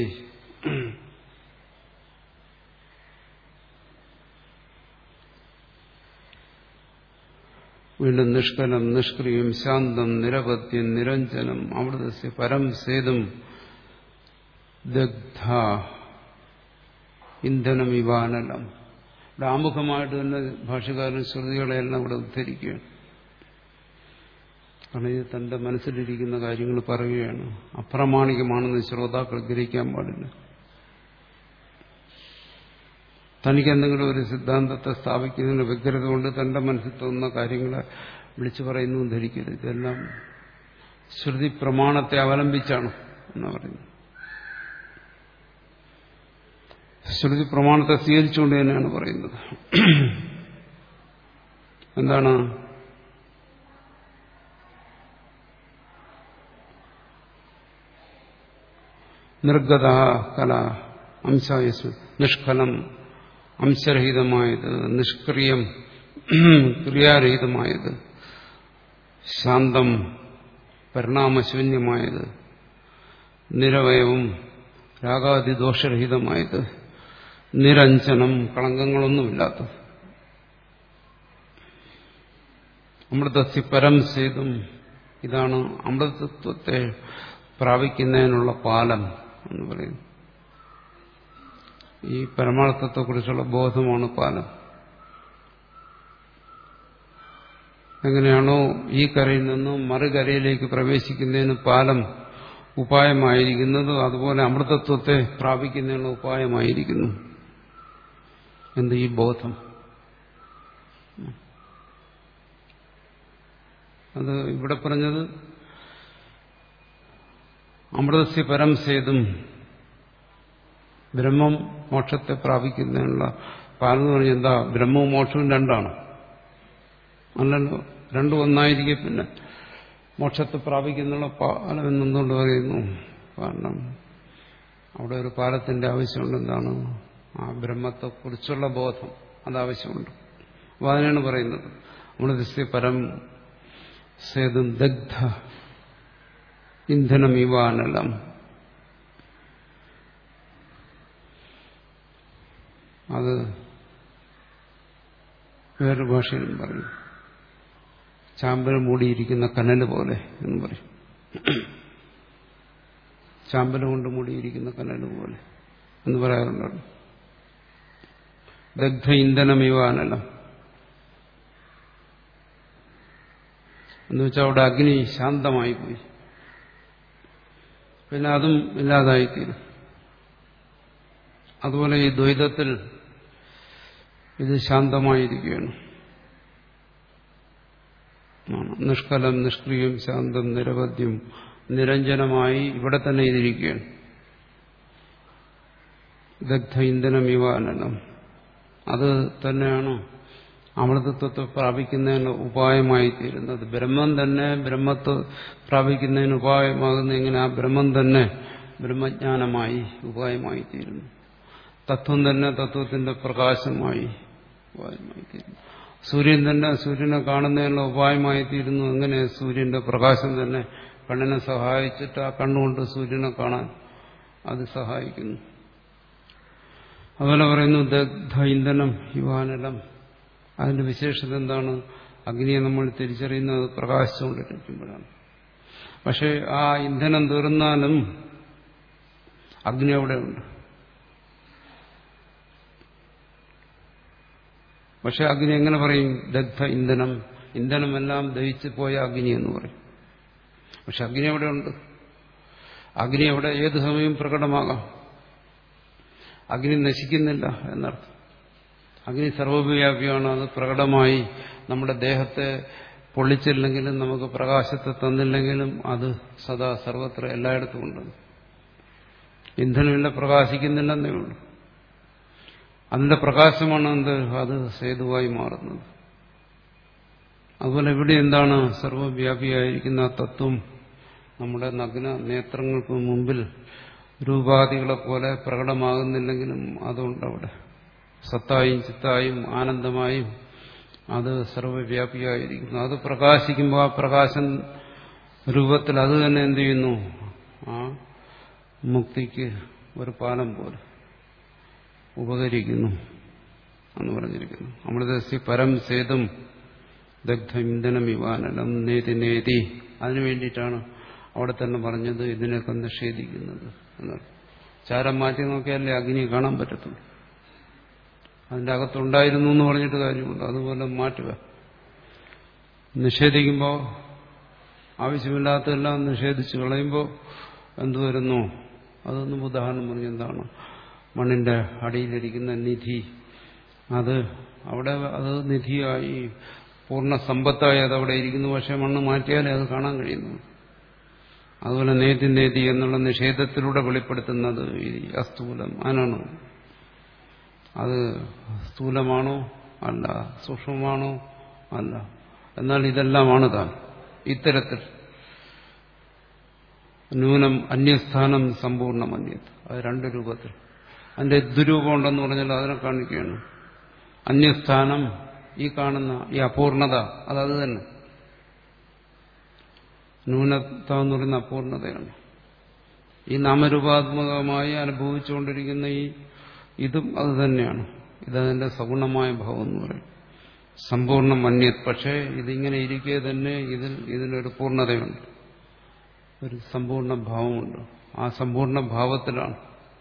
വീണ്ടും നിഷ്കലം നിഷ്ക്രിയം ശാന്തം നിരപത്യം നിരഞ്ജനം അമൃതസ്യ പരം സേതും ദഗ്ധ ഇന്ധനം ഇവാനലം ഇവിടെ ആമുഖമായിട്ട് തന്നെ ഭാഷകാരൻ ശ്രുതികളെല്ലാം ഇവിടെ ഉദ്ധരിക്കുകയാണ് കാരണം ഇത് തന്റെ മനസ്സിലിരിക്കുന്ന കാര്യങ്ങൾ പറയുകയാണ് അപ്രമാണികമാണെന്ന് ശ്രോതാക്കൾ ഗ്രഹിക്കാൻ പാടില്ല തനിക്ക് എന്തെങ്കിലും ഒരു സിദ്ധാന്തത്തെ സ്ഥാപിക്കുന്നതിന് വ്യഗ്രത കൊണ്ട് തന്റെ മനസ്സിൽ തോന്നുന്ന കാര്യങ്ങളെ വിളിച്ചു പറയുന്നു ധരിക്കരുത് ഇതെല്ലാം ശ്രുതി പ്രമാണത്തെ അവലംബിച്ചാണ് എന്ന് പറയുന്നത് ശ്രുതി പ്രമാണത്തെ സ്വീകരിച്ചുകൊണ്ട് തന്നെയാണ് പറയുന്നത് എന്താണ് നിർഗത കല അംശായസ് നിഷ്കലം അംശരഹിതമായത് നിഷ്ക്രിയം ക്രിയാരഹിതമായത് ശാന്തം പരിണാമശൂന്യമായത് നിരവയവും രാഗാതിദോഷരഹിതമായത് നിരഞ്ജനം കളങ്കങ്ങളൊന്നുമില്ലാത്തത് അമൃതസ്യ പരം സേതും ഇതാണ് അമൃതത്വത്തെ പ്രാപിക്കുന്നതിനുള്ള പാലം എന്ന് പറയുന്നു ഈ പരമാർത്ഥത്തെക്കുറിച്ചുള്ള ബോധമാണ് പാലം എങ്ങനെയാണോ ഈ കരയിൽ നിന്നും മറുകരയിലേക്ക് പ്രവേശിക്കുന്നതിന് പാലം ഉപായമായിരിക്കുന്നത് അതുപോലെ അമൃതത്വത്തെ പ്രാപിക്കുന്നതിനുള്ള ഉപായമായിരിക്കുന്നു എന്ത് ഈ ബോധം അത് ഇവിടെ പറഞ്ഞത് അമൃതസ്യ പരം സേതും ബ്രഹ്മം മോക്ഷത്തെ പ്രാപിക്കുന്നതിനുള്ള പാലം എന്ന് പറഞ്ഞാൽ എന്താ ബ്രഹ്മവും മോക്ഷവും രണ്ടാണ് അല്ലല്ലോ രണ്ടും ഒന്നായിരിക്കെ പിന്നെ മോക്ഷത്തെ പ്രാപിക്കുന്നുള്ള പാലം എന്നുകൊണ്ട് പറയുന്നു കാരണം അവിടെ ഒരു പാലത്തിന്റെ ആവശ്യമുണ്ട് എന്താണ് ആ ബ്രഹ്മത്തെക്കുറിച്ചുള്ള ബോധം അത് ആവശ്യമുണ്ട് അപ്പോൾ അതിനാണ് പറയുന്നത് അമൃതസ്യ പരം സേതും ദഗ്ധ ഇന്ധനം ഇവാനലം അത് വേറൊരു ഭാഷയിലും പറയും ചാമ്പൽ മൂടിയിരിക്കുന്ന കനൽ പോലെ എന്ന് പറയും ചാമ്പൽ കൊണ്ട് മൂടിയിരിക്കുന്ന കനൽ പോലെ എന്ന് പറയാറുണ്ടല്ലോ ദഗ്ധ ഇന്ധനമിവാനലം എന്ന് വെച്ചാൽ അവിടെ അഗ്നി ശാന്തമായി പോയി പിന്നെ അതും ഇല്ലാതായിത്തീരും അതുപോലെ ഈ ദ്വൈതത്തിൽ ഇത് ശാന്തമായിരിക്കുകയാണ് നിഷ്കലം നിഷ്ക്രിയം ശാന്തം നിരവധ്യം നിരഞ്ജനമായി ഇവിടെ തന്നെ ഇതിരിക്കുകയാണ് ദഗ്ധ ഇന്ധനം ഇവാനനം അത് തന്നെയാണ് അമൃതത്വത്തെ പ്രാപിക്കുന്നതിന് ഉപായമായി തീരുന്നത് ബ്രഹ്മം തന്നെ ബ്രഹ്മത്വ പ്രാപിക്കുന്നതിന് ഉപായമാകുന്ന എങ്ങനെ ആ ബ്രഹ്മം തന്നെ ബ്രഹ്മജ്ഞാനമായി ഉപായമായി തീരുന്നു തത്വം തന്നെ തത്വത്തിന്റെ പ്രകാശമായി ഉപായമായി തീരുന്നു സൂര്യൻ തന്നെ സൂര്യനെ കാണുന്നതിനുള്ള ഉപായമായി തീരുന്നു അങ്ങനെ സൂര്യന്റെ പ്രകാശം തന്നെ കണ്ണിനെ സഹായിച്ചിട്ട് ആ കണ്ണുകൊണ്ട് സൂര്യനെ കാണാൻ അത് സഹായിക്കുന്നു അതുപോലെ പറയുന്നു ദഗ്ധ ഇന്ധനം യുവാനലം അതിന്റെ വിശേഷത എന്താണ് അഗ്നിയെ നമ്മൾ തിരിച്ചറിയുന്നത് പ്രകാശിച്ചുകൊണ്ടിരിക്കുമ്പോഴാണ് പക്ഷെ ആ ഇന്ധനം തീർന്നാലും അഗ്നി അവിടെ ഉണ്ട് പക്ഷെ അഗ്നി എങ്ങനെ പറയും ദഗ്ധ ഇന്ധനം ഇന്ധനമെല്ലാം ദഹിച്ചു പോയ അഗ്നി എന്ന് പറയും പക്ഷെ അഗ്നി അവിടെ ഉണ്ട് അഗ്നി അവിടെ ഏത് സമയവും പ്രകടമാകാം അഗ്നി നശിക്കുന്നില്ല എന്നർത്ഥം അഗ്നി സർവവ്യാപിയാണ് അത് പ്രകടമായി നമ്മുടെ ദേഹത്തെ പൊള്ളിച്ചില്ലെങ്കിലും നമുക്ക് പ്രകാശത്തെ തന്നില്ലെങ്കിലും അത് സദാ സർവത്ര എല്ലായിടത്തും ഉണ്ട് ഇന്ധനമില്ല പ്രകാശിക്കുന്നില്ലെന്നേ ഉള്ളൂ അതിന്റെ പ്രകാശമാണ് എന്ത് അത് സേതുവായി മാറുന്നത് അതുപോലെ ഇവിടെ എന്താണ് സർവവ്യാപിയായിരിക്കുന്ന ആ തത്വം നമ്മുടെ നഗ്ന നേത്രങ്ങൾക്ക് മുമ്പിൽ രൂപാദികളെ പോലെ പ്രകടമാകുന്നില്ലെങ്കിലും അതുകൊണ്ട് അവിടെ സത്തായും ചിത്തായും ആനന്ദമായും അത് സർവവ്യാപിയായിരിക്കുന്നു അത് പ്രകാശിക്കുമ്പോൾ ആ പ്രകാശം രൂപത്തിൽ അത് തന്നെ എന്ത് ചെയ്യുന്നു ആ മുക്തിക്ക് ഒരു പാലം പോലെ ഉപകരിക്കുന്നു എന്ന് പറഞ്ഞിരിക്കുന്നു അമൃതസ്യ പരം സേതും ദഗ്ധ ഇന്ധനം വിവാനലം നേതി നേതി അതിനു വേണ്ടിയിട്ടാണ് അവിടെ തന്നെ പറഞ്ഞത് ഇതിനൊക്കെ നിഷേധിക്കുന്നത് എന്നാണ് ചാരം മാറ്റി നോക്കിയാലേ അഗ്നി കാണാൻ പറ്റത്തുള്ളൂ അതിന്റെ അകത്തുണ്ടായിരുന്നു എന്ന് പറഞ്ഞിട്ട് കാര്യമുണ്ട് അതുപോലെ മാറ്റുക നിഷേധിക്കുമ്പോൾ ആവശ്യമില്ലാത്തതെല്ലാം നിഷേധിച്ച് കളയുമ്പോൾ എന്തു വരുന്നു അതൊന്നും ഉദാഹരണം പറഞ്ഞ് എന്താണ് മണ്ണിന്റെ അടിയിലിരിക്കുന്ന നിധി അത് അവിടെ അത് നിധിയായി പൂർണ്ണ സമ്പത്തായി അത് അവിടെ ഇരിക്കുന്നു പക്ഷെ മണ്ണ് മാറ്റിയാലേ അത് കാണാൻ കഴിയുന്നു അതുപോലെ നേതി നേതി എന്നുള്ള നിഷേധത്തിലൂടെ വെളിപ്പെടുത്തുന്നത് ഈ അസ്ഥൂലം അതിനാണ് അത് സ്ഥൂലമാണോ അല്ല സൂക്ഷ്മമാണോ അല്ല എന്നാൽ ഇതെല്ലാമാണ് താൻ ഇത്തരത്തിൽ ന്യൂനം അന്യസ്ഥാനം സമ്പൂർണ്ണം അന്യത് അത് രണ്ട് രൂപത്തിൽ അതിന്റെ ദുരൂപം ഉണ്ടെന്ന് പറഞ്ഞാൽ അതിനെ കാണിക്കുകയാണ് അന്യസ്ഥാനം ഈ കാണുന്ന ഈ അപൂർണത അതത് തന്നെ ന്യൂനത എന്ന് പറയുന്ന അപൂർണതയാണ് ഈ നാമരൂപാത്മകമായി അനുഭവിച്ചുകൊണ്ടിരിക്കുന്ന ഈ ഇതും അത് തന്നെയാണ് ഇതതിന്റെ സഗുണമായ ഭാവം എന്ന് പറയും സമ്പൂർണ്ണ മന്യത് പക്ഷേ ഇതിങ്ങനെ ഇരിക്കെ തന്നെ ഇതിൽ ഇതിനൊരു പൂർണ്ണതയുണ്ട് ഒരു സമ്പൂർണ്ണ ഭാവമുണ്ട് ആ സമ്പൂർണ്ണ ഭാവത്തിലാണ്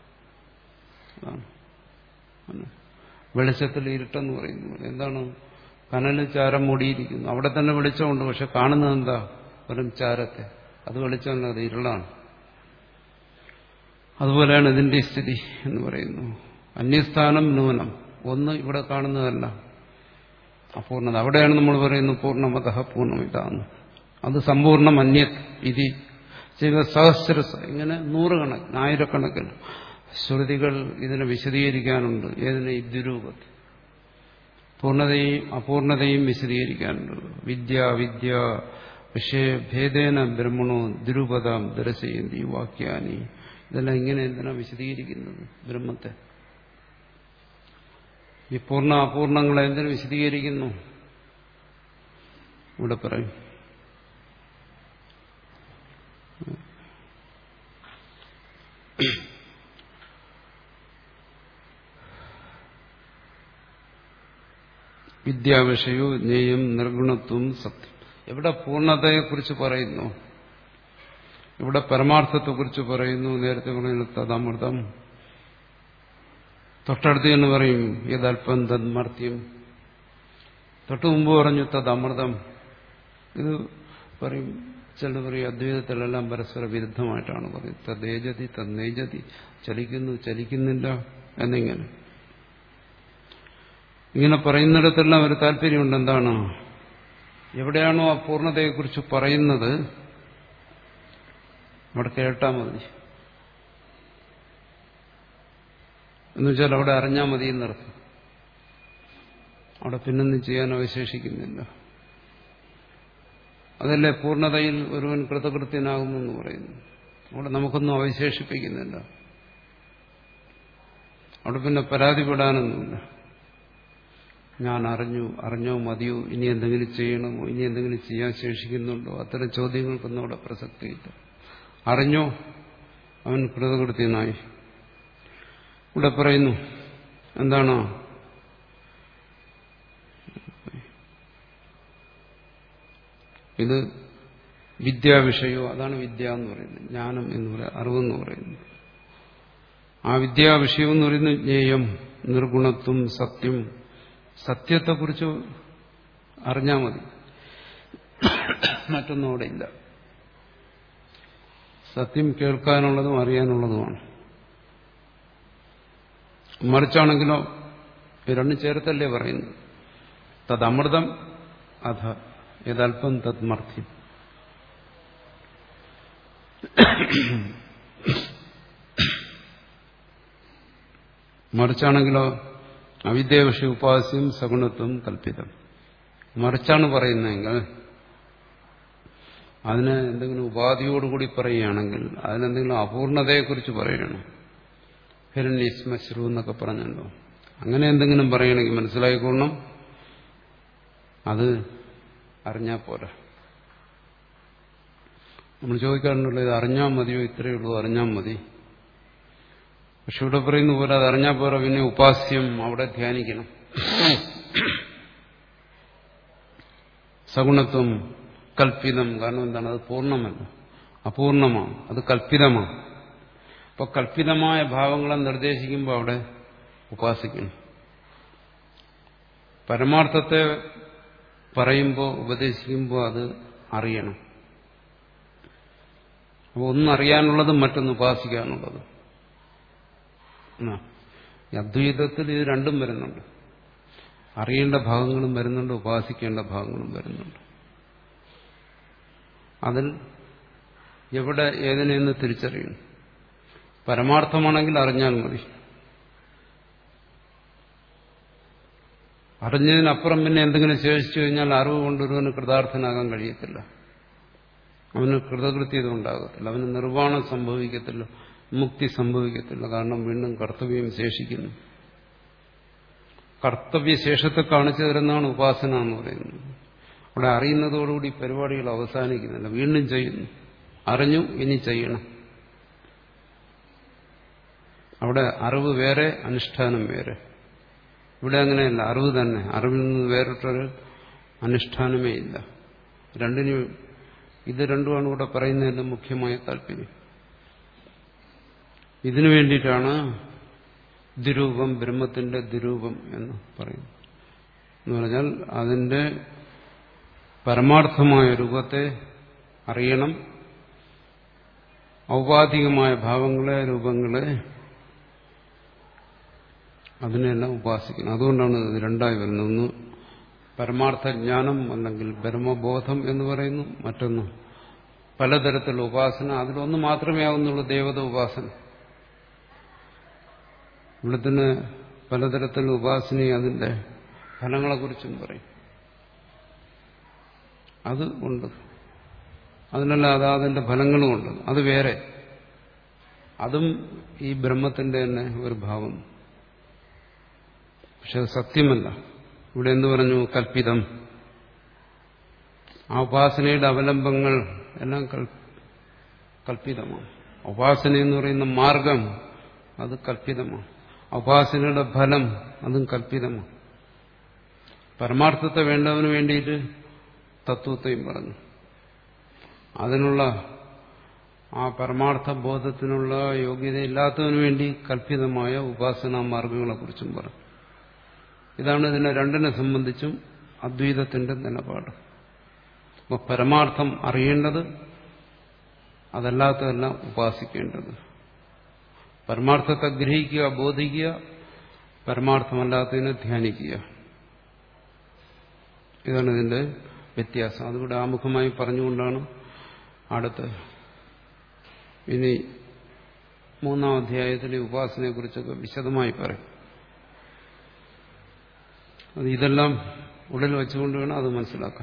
അതാണ് വെളിച്ചത്തിൽ ഇരുട്ടെന്ന് പറയുന്നു എന്താണ് കനല് ചാരം മൂടിയിരിക്കുന്നു അവിടെ തന്നെ വെളിച്ചമുണ്ട് പക്ഷെ കാണുന്നത് എന്താ വെറും ചാരത്തെ അത് വെളിച്ചമല്ല അത് ഇരുളാണ് അതുപോലെയാണ് ഇതിന്റെ സ്ഥിതി എന്ന് പറയുന്നു അന്യസ്ഥാനം നൂനം ഒന്ന് ഇവിടെ കാണുന്നതല്ല അപൂർണത അവിടെയാണ് നമ്മൾ പറയുന്നത് പൂർണ്ണമത പൂർണ്ണമിതാന്ന് അത് സമ്പൂർണ്ണം അന്യത് ഇതി ചെയ്ത സഹസ്രസ ഇങ്ങനെ നൂറുകണക്കിന് ആയിരക്കണക്കിന് ശ്രുതികൾ ഇതിനെ വിശദീകരിക്കാനുണ്ട് ഏതിനെ ഇദ്രൂപത്തിൽ പൂർണ്ണതയും അപൂർണതയും വിശദീകരിക്കാനുണ്ട് വിദ്യ വിദ്യ വിഷയഭേദേന ബ്രഹ്മണോ ദുരൂപതാം ദർശയന്തി വാക്യാനി ഇതെല്ലാം ഇങ്ങനെ എന്തിനാ വിശദീകരിക്കുന്നത് ബ്രഹ്മത്തെ ഈ പൂർണ്ണ അപൂർണങ്ങളെ എന്തിനു വിശദീകരിക്കുന്നു ഇവിടെ പറയും വിദ്യാവിഷയോ ജ്ഞേയം നിർഗുണത്വം സത്യം എവിടെ പൂർണ്ണതയെക്കുറിച്ച് പറയുന്നു ഇവിടെ പരമാർത്ഥത്തെക്കുറിച്ച് പറയുന്നു നേരത്തെ പറയുന്നു തദമൃതം തൊട്ടടുത്ത് എന്ന് പറയും ഏതൽപ്പം തന്മർത്യം തൊട്ടു മുമ്പ് പറഞ്ഞു തദമൃതം ഇത് പറയും ചിലർ പറയും അദ്വൈതത്തിലെല്ലാം പരസ്പര വിരുദ്ധമായിട്ടാണ് പറയുന്നത് തദ്ദേജതി തന്നേജതി ചലിക്കുന്നു ചലിക്കുന്നില്ല എന്നിങ്ങനെ ഇങ്ങനെ പറയുന്നിടത്തെല്ലാം ഒരു താല്പര്യമുണ്ട് എന്താണ് എവിടെയാണോ ആ പൂർണ്ണതയെക്കുറിച്ച് പറയുന്നത് അവിടെ കേട്ടാൽ മതി എന്നുവെച്ചാൽ അവിടെ അറിഞ്ഞാൽ മതി എന്നർത്ഥം അവിടെ പിന്നൊന്നും ചെയ്യാൻ അവശേഷിക്കുന്നില്ല അതല്ലേ പൂർണ്ണതയിൽ ഒരുവൻ കൃതകൃത്യനാകുന്നു എന്ന് പറയുന്നു അവിടെ നമുക്കൊന്നും അവശേഷിപ്പിക്കുന്നില്ല അവിടെ പിന്നെ പരാതിപ്പെടാനൊന്നുമില്ല ഞാൻ അറിഞ്ഞു അറിഞ്ഞോ മതിയോ ഇനി എന്തെങ്കിലും ചെയ്യണമോ ഇനി എന്തെങ്കിലും ചെയ്യാൻ ശേഷിക്കുന്നുണ്ടോ അത്തരം ചോദ്യങ്ങൾക്കൊന്നും അവിടെ പ്രസക്തിയില്ല അറിഞ്ഞോ അവൻ കൃതകൃത്യനായി ഇവിടെ പറയുന്നു എന്താണ് ഇത് വിദ്യാവിഷയോ അതാണ് വിദ്യ എന്ന് പറയുന്നത് ജ്ഞാനം എന്ന് പറയുന്നത് അറിവെന്ന് പറയുന്നത് ആ വിദ്യാവിഷയം എന്ന് പറയുന്നത് ജ്ഞേയം നിർഗുണത്വം സത്യം സത്യത്തെക്കുറിച്ച് അറിഞ്ഞാൽ മതി മറ്റൊന്നും അവിടെ ഇല്ല സത്യം കേൾക്കാനുള്ളതും അറിയാനുള്ളതുമാണ് മറിച്ചാണെങ്കിലോ രണ്ടും ചേർത്തല്ലേ പറയുന്നു തദമൃതം അധ യഥൽപ്പം തത്മർത്ഥ്യം മറിച്ചാണെങ്കിലോ അവിദ്യാവിഷയ ഉപാസ്യം സഗുണത്വം കൽപ്പിതം മറിച്ചാണ് പറയുന്നതെങ്കിൽ അതിന് എന്തെങ്കിലും ഉപാധിയോടുകൂടി പറയുകയാണെങ്കിൽ അതിനെന്തെങ്കിലും അപൂർണതയെക്കുറിച്ച് പറയണം ഹിരണ്യസ്മശ്രു എന്നൊക്കെ പറഞ്ഞല്ലോ അങ്ങനെ എന്തെങ്കിലും പറയണമെങ്കിൽ മനസ്സിലായിക്കൊള്ളണം അത് അറിഞ്ഞാൽ പോരാ നമ്മൾ ചോദിക്കാറുണ്ടല്ലോ ഇത് അറിഞ്ഞാൽ മതിയോ ഇത്രയേ ഉള്ളൂ അറിഞ്ഞാൽ മതി പക്ഷെ ഇവിടെ പറയുന്ന പോലെ അത് അറിഞ്ഞാൽ പോരാ പിന്നെ ഉപാസ്യം അവിടെ ധ്യാനിക്കണം സഗുണത്വം കൽപ്പിതം കാരണം എന്താണ് അത് പൂർണ്ണമല്ല അപൂർണമാണ് അത് കൽപ്പിതമാണ് അപ്പൊ കൽപ്പിതമായ ഭാവങ്ങളെ നിർദ്ദേശിക്കുമ്പോൾ അവിടെ ഉപാസിക്കണം പരമാർത്ഥത്തെ പറയുമ്പോൾ ഉപദേശിക്കുമ്പോൾ അത് അറിയണം അപ്പോൾ ഒന്നറിയാനുള്ളതും മറ്റൊന്ന് ഉപാസിക്കാനുള്ളതും ഈ അദ്വൈതത്തിൽ ഇത് രണ്ടും വരുന്നുണ്ട് അറിയേണ്ട ഭാഗങ്ങളും വരുന്നുണ്ട് ഉപാസിക്കേണ്ട ഭാഗങ്ങളും വരുന്നുണ്ട് അതിൽ എവിടെ ഏതിനെന്ന് തിരിച്ചറിയണം പരമാർത്ഥമാണെങ്കിൽ അറിഞ്ഞാൽ മതി അറിഞ്ഞതിനപ്പുറം പിന്നെ എന്തെങ്കിലും ശേഷിച്ചു കഴിഞ്ഞാൽ അറിവ് കൊണ്ടൊരുവന് കൃതാർത്ഥനാകാൻ കഴിയത്തില്ല അവന് കൃതകൃത്യത ഉണ്ടാകത്തില്ല അവന് നിർവ്വാണം സംഭവിക്കത്തില്ല മുക്തി സംഭവിക്കത്തില്ല കാരണം വീണ്ടും കർത്തവ്യം ശേഷിക്കുന്നു കർത്തവ്യശേഷത്തെ കാണിച്ചു തരുന്നതാണ് ഉപാസന എന്ന് പറയുന്നത് അവിടെ അറിയുന്നതോടുകൂടി പരിപാടികൾ അവസാനിക്കുന്നില്ല വീണ്ടും ചെയ്യുന്നു അറിഞ്ഞു ഇനി ചെയ്യണം അവിടെ അറിവ് വേറെ അനുഷ്ഠാനം വേറെ ഇവിടെ അങ്ങനെയല്ല അറിവ് തന്നെ അറിവിൽ നിന്ന് വേറിട്ടൊരു അനുഷ്ഠാനമേ ഇല്ല രണ്ടിനും ഇത് രണ്ടുമാണ് ഇവിടെ പറയുന്നതിന്റെ മുഖ്യമായ താല്പര്യം ഇതിനു വേണ്ടിയിട്ടാണ് ദുരൂപം ബ്രഹ്മത്തിന്റെ ദുരൂപം എന്ന് പറയുന്നത് എന്ന് പറഞ്ഞാൽ അതിന്റെ പരമാർത്ഥമായ രൂപത്തെ അറിയണം ഔപാധികമായ ഭാവങ്ങളെ രൂപങ്ങളെ അതിനെല്ലാം ഉപാസിക്കണം അതുകൊണ്ടാണ് ഇത് രണ്ടായി വരുന്നത് ഒന്ന് പരമാർത്ഥ ജ്ഞാനം അല്ലെങ്കിൽ ബ്രഹ്മബോധം എന്ന് പറയുന്നു മറ്റൊന്ന് പലതരത്തിലുള്ള ഉപാസന അതിലൊന്ന് മാത്രമേ ആവുന്നുള്ളൂ ദേവത ഉപാസന ഇവിടത്തിന് പലതരത്തിലുള്ള ഉപാസനയും അതിന്റെ ഫലങ്ങളെക്കുറിച്ചും പറയും അത് ഉണ്ട് അതിനല്ല അതാതിന്റെ ഫലങ്ങളുമുണ്ട് അത് വേറെ അതും ഈ ബ്രഹ്മത്തിന്റെ തന്നെ ഒരു ഭാവം പക്ഷെ അത് സത്യമല്ല ഇവിടെ എന്തു പറഞ്ഞു കൽപ്പിതം ആ ഉപാസനയുടെ അവലംബങ്ങൾ എല്ലാം കൽപ്പിതമാണ് ഉപാസന എന്ന് പറയുന്ന മാർഗം അത് കൽപ്പിതമാണ് ഉപാസനയുടെ ഫലം അതും കൽപ്പിതമാണ് പരമാർത്ഥത്തെ വേണ്ടവന് വേണ്ടിയിട്ട് തത്വത്തെയും പറഞ്ഞു അതിനുള്ള ആ പരമാർത്ഥ ബോധത്തിനുള്ള യോഗ്യതയില്ലാത്തതിനു വേണ്ടി കൽപ്പിതമായ ഉപാസനാ മാർഗങ്ങളെക്കുറിച്ചും പറഞ്ഞു ഇതാണ് ഇതിനെ രണ്ടിനെ സംബന്ധിച്ചും അദ്വൈതത്തിന്റെ നിലപാട് അപ്പൊ പരമാർത്ഥം അറിയേണ്ടത് അതല്ലാത്തതെല്ലാം ഉപാസിക്കേണ്ടത് പരമാർത്ഥത്തെ ഗ്രഹിക്കുക ബോധിക്കുക പരമാർത്ഥമല്ലാത്തതിനെ ധ്യാനിക്കുക ഇതാണ് ഇതിന്റെ വ്യത്യാസം അതിവിടെ ആമുഖമായി പറഞ്ഞുകൊണ്ടാണ് അടുത്ത് ഇനി മൂന്നാം അധ്യായത്തിലെ ഉപാസനയെക്കുറിച്ചൊക്കെ വിശദമായി പറയും അത് ഇതെല്ലാം ഉള്ളിൽ വെച്ചുകൊണ്ട് വേണം അത് മനസ്സിലാക്കാൻ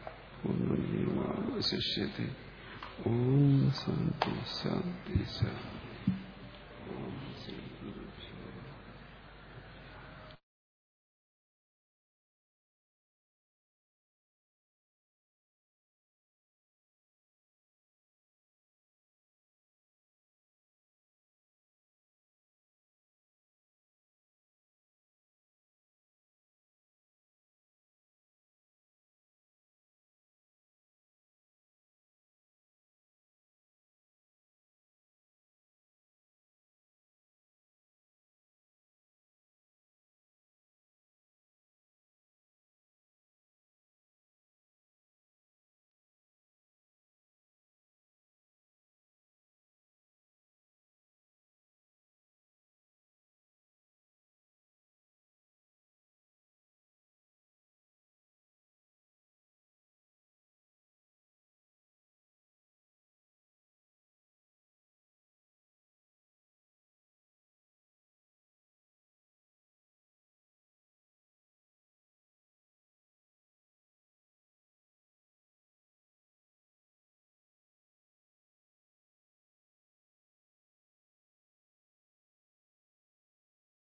ശിഷ്യത്തെ ഓം ശാന്തി ശാന്തി ശാന്തി